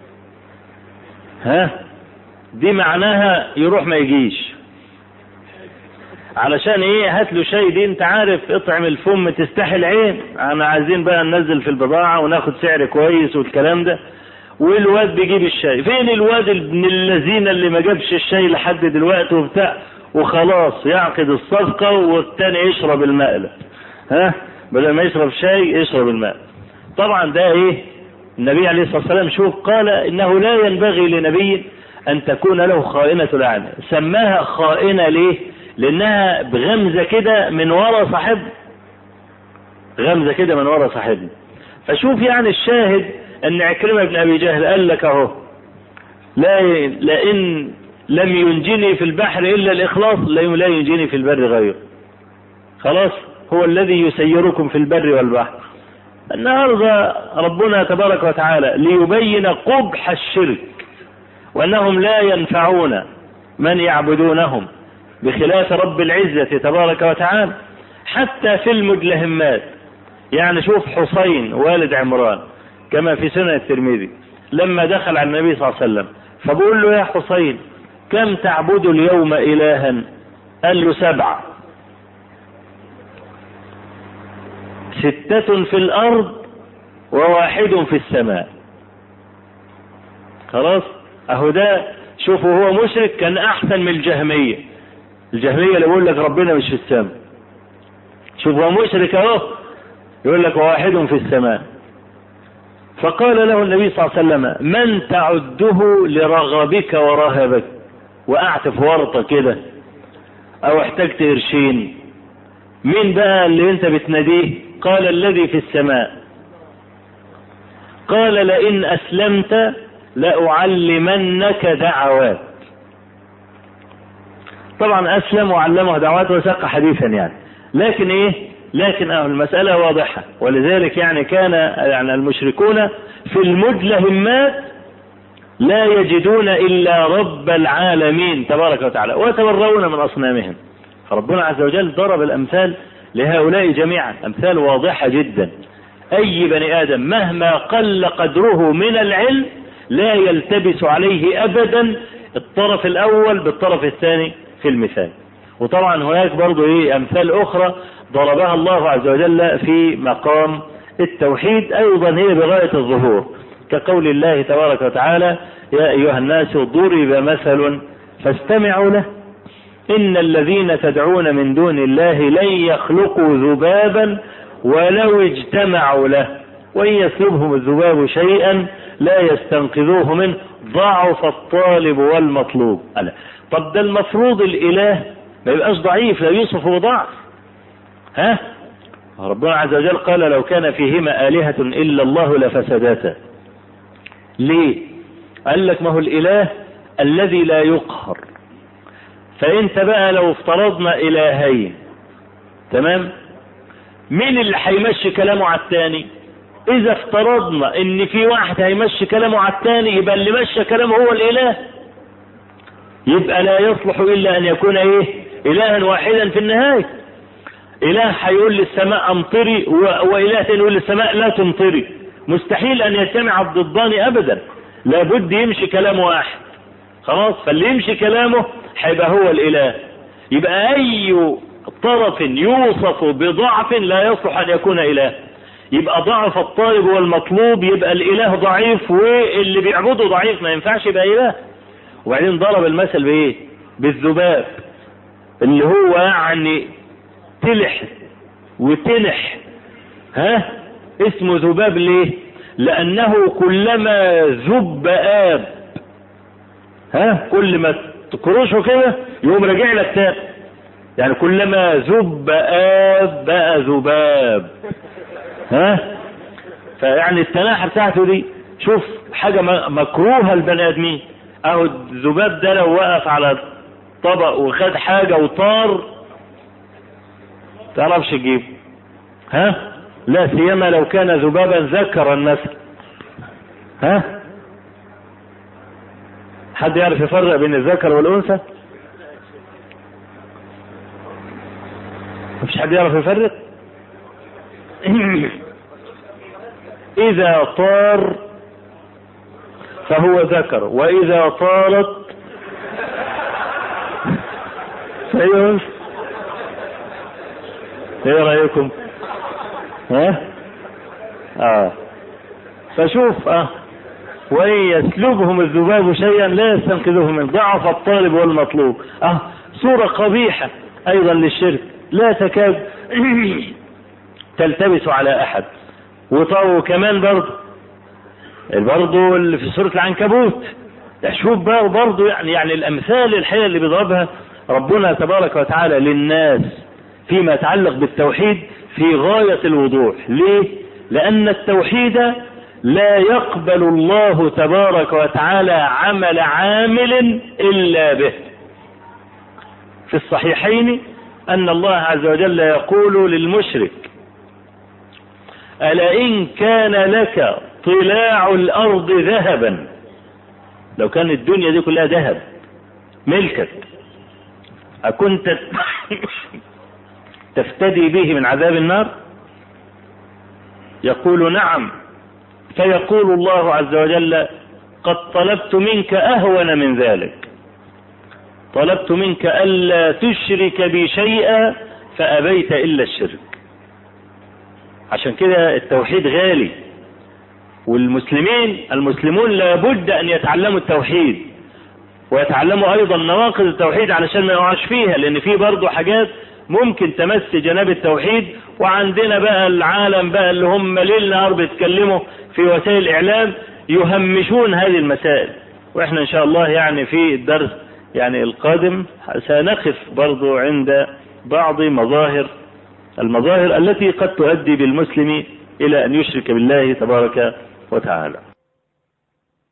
Speaker 1: ها دي معناها يروح ما يجيش علشان ايه هات له شاي دي انت عارف اطعم الفم تستحي العين انا عايزين بقى ننزل في البضاعة وناخد سعر كويس والكلام ده والواد بيجيب الشاي فين الواد ابن الذين اللي ما جابش الشاي لحد دلوقتي وبتاع وخلاص يعقد الصفقة والتاني يشرب المقلة ها بدل ما يشرب شاي يشرب الماء طبعا ده ايه النبي عليه الصلاة والسلام شوف قال انه لا ينبغي لنبي ان تكون له خائنة الأعين سماها خائنة ليه لانها بغمزة كده من ورا صاحب غمزة كده من ورا صاحبنا فشوف يعني الشاهد ان عكرمة بن ابي جهل قال لك اهو لا لئن لم ينجني في البحر الا الاخلاص لا ينجني في البر غيره خلاص هو الذي يسيركم في البر والبحر النهارده ربنا تبارك وتعالى ليبين قبح الشرك وانهم لا ينفعون من يعبدونهم بخلاف رب العزة تبارك وتعالى حتى في المدلهمات يعني شوف حسين والد عمران كما في سنة الترمذي لما دخل على النبي صلى الله عليه وسلم فبقول له يا حسين كم تعبد اليوم إلها قال له سبعة ستة في الأرض وواحد في السماء خلاص اهو ده شوفوا هو مشرك كان احسن من الجهمية الجهمية اللي بيقول لك ربنا مش في السماء شوف هو مشرك اهو يقول لك واحد في السماء فقال له النبي صلى الله عليه وسلم من تعده لرغبك ورهبك وقعت في ورطة كده او احتجت قرشين مين بقى اللي انت بتناديه قال الذي في السماء قال لئن اسلمت لأعلمنك دعوات طبعا اسلم وعلمه دعوات وساق حديثا يعني لكن ايه لكن اه المسألة واضحة ولذلك يعني كان يعني المشركون في المدلهمات لا يجدون الا رب العالمين تبارك وتعالى ويتبرؤون من اصنامهم فربنا عز وجل ضرب الامثال لهؤلاء جميعا امثال واضحة جدا اي بني ادم مهما قل قدره من العلم لا يلتبس عليه ابدا الطرف الاول بالطرف الثاني في المثال وطبعا هناك برضو ايه امثال اخرى ضربها الله عز وجل في مقام التوحيد ايضا هي بغاية الظهور كقول الله تبارك وتعالى يا ايها الناس ضرب مثل فاستمعوا له ان الذين تدعون من دون الله لن يخلقوا ذبابا ولو اجتمعوا له وان يسلبهم الذباب شيئا لا يستنقذوه منه ضعف الطالب والمطلوب ألا. طب ده المفروض الاله ما يبقاش ضعيف لا يوصف بضعف ها ربنا عز وجل قال لو كان فيهما آلهة إلا الله لفسداتا ليه قال لك ما هو الإله الذي لا يقهر فانت بقى لو افترضنا إلهين تمام مين اللي هيمشي كلامه على الثاني اذا افترضنا ان في واحد هيمشي كلامه على الثاني يبقى اللي مشى كلامه هو الاله يبقى لا يصلح الا ان يكون ايه الها واحدا في النهايه اله هيقول للسماء امطري واله تاني يقول للسماء لا تمطري مستحيل ان يجتمع الضدان ابدا لابد يمشي كلام واحد خلاص فاللي يمشي كلامه هيبقى هو الاله يبقى اي طرف يوصف بضعف لا يصلح ان يكون اله يبقى ضعف الطالب والمطلوب يبقى الاله ضعيف واللي بيعبده ضعيف ما ينفعش يبقى اله وبعدين ضرب المثل بايه بالذباب اللي هو يعني تلح وتنح ها اسمه ذباب ليه لانه كلما ذب اب ها كل ما تكرشه كده يقوم راجع لك تاني يعني كلما ذب اب بقى ذباب ها فيعني التناحة بتاعته دي شوف حاجة مكروهة البني ادمين اهو الذباب ده لو وقف على طبق وخد حاجة وطار تعرفش تجيبه ها لا سيما لو كان ذبابا ذكرا مثلا ها حد يعرف يفرق بين الذكر والانثى مفيش حد يعرف يفرق اذا طار فهو ذكر واذا طارت فهي انثى ايه رايكم ها اه فشوف اه وان يسلبهم الذباب شيئا لا يستنقذوه من ضعف الطالب والمطلوب اه صورة قبيحة ايضا للشرك لا تكاد تلتبس على احد وكمان برضه برضه اللي في سورة العنكبوت شوف بقى برضه يعني يعني الامثال الحقيقة اللي بيضربها ربنا تبارك وتعالى للناس فيما يتعلق بالتوحيد في غاية الوضوح ليه لان التوحيد لا يقبل الله تبارك وتعالى عمل عامل الا به في الصحيحين ان الله عز وجل يقول للمشرك الا ان كان لك طلاع الارض ذهبا لو كان الدنيا دي كلها ذهب ملكك اكنت تفتدي به من عذاب النار يقول نعم فيقول الله عز وجل قد طلبت منك أهون من ذلك طلبت منك ألا تشرك بي شيئا فأبيت إلا الشرك عشان كده التوحيد غالي والمسلمين المسلمون لابد أن يتعلموا التوحيد ويتعلموا أيضا نواقض التوحيد علشان ما يقعش فيها لأن في برضه حاجات ممكن تمس جناب التوحيد وعندنا بقى العالم بقى اللي هم ليل نهار بيتكلموا في وسائل الإعلام يهمشون هذه المسائل واحنا ان شاء الله يعني في الدرس يعني القادم سنقف برضو عند بعض مظاهر المظاهر التي قد تؤدي بالمسلم الى ان يشرك بالله تبارك وتعالى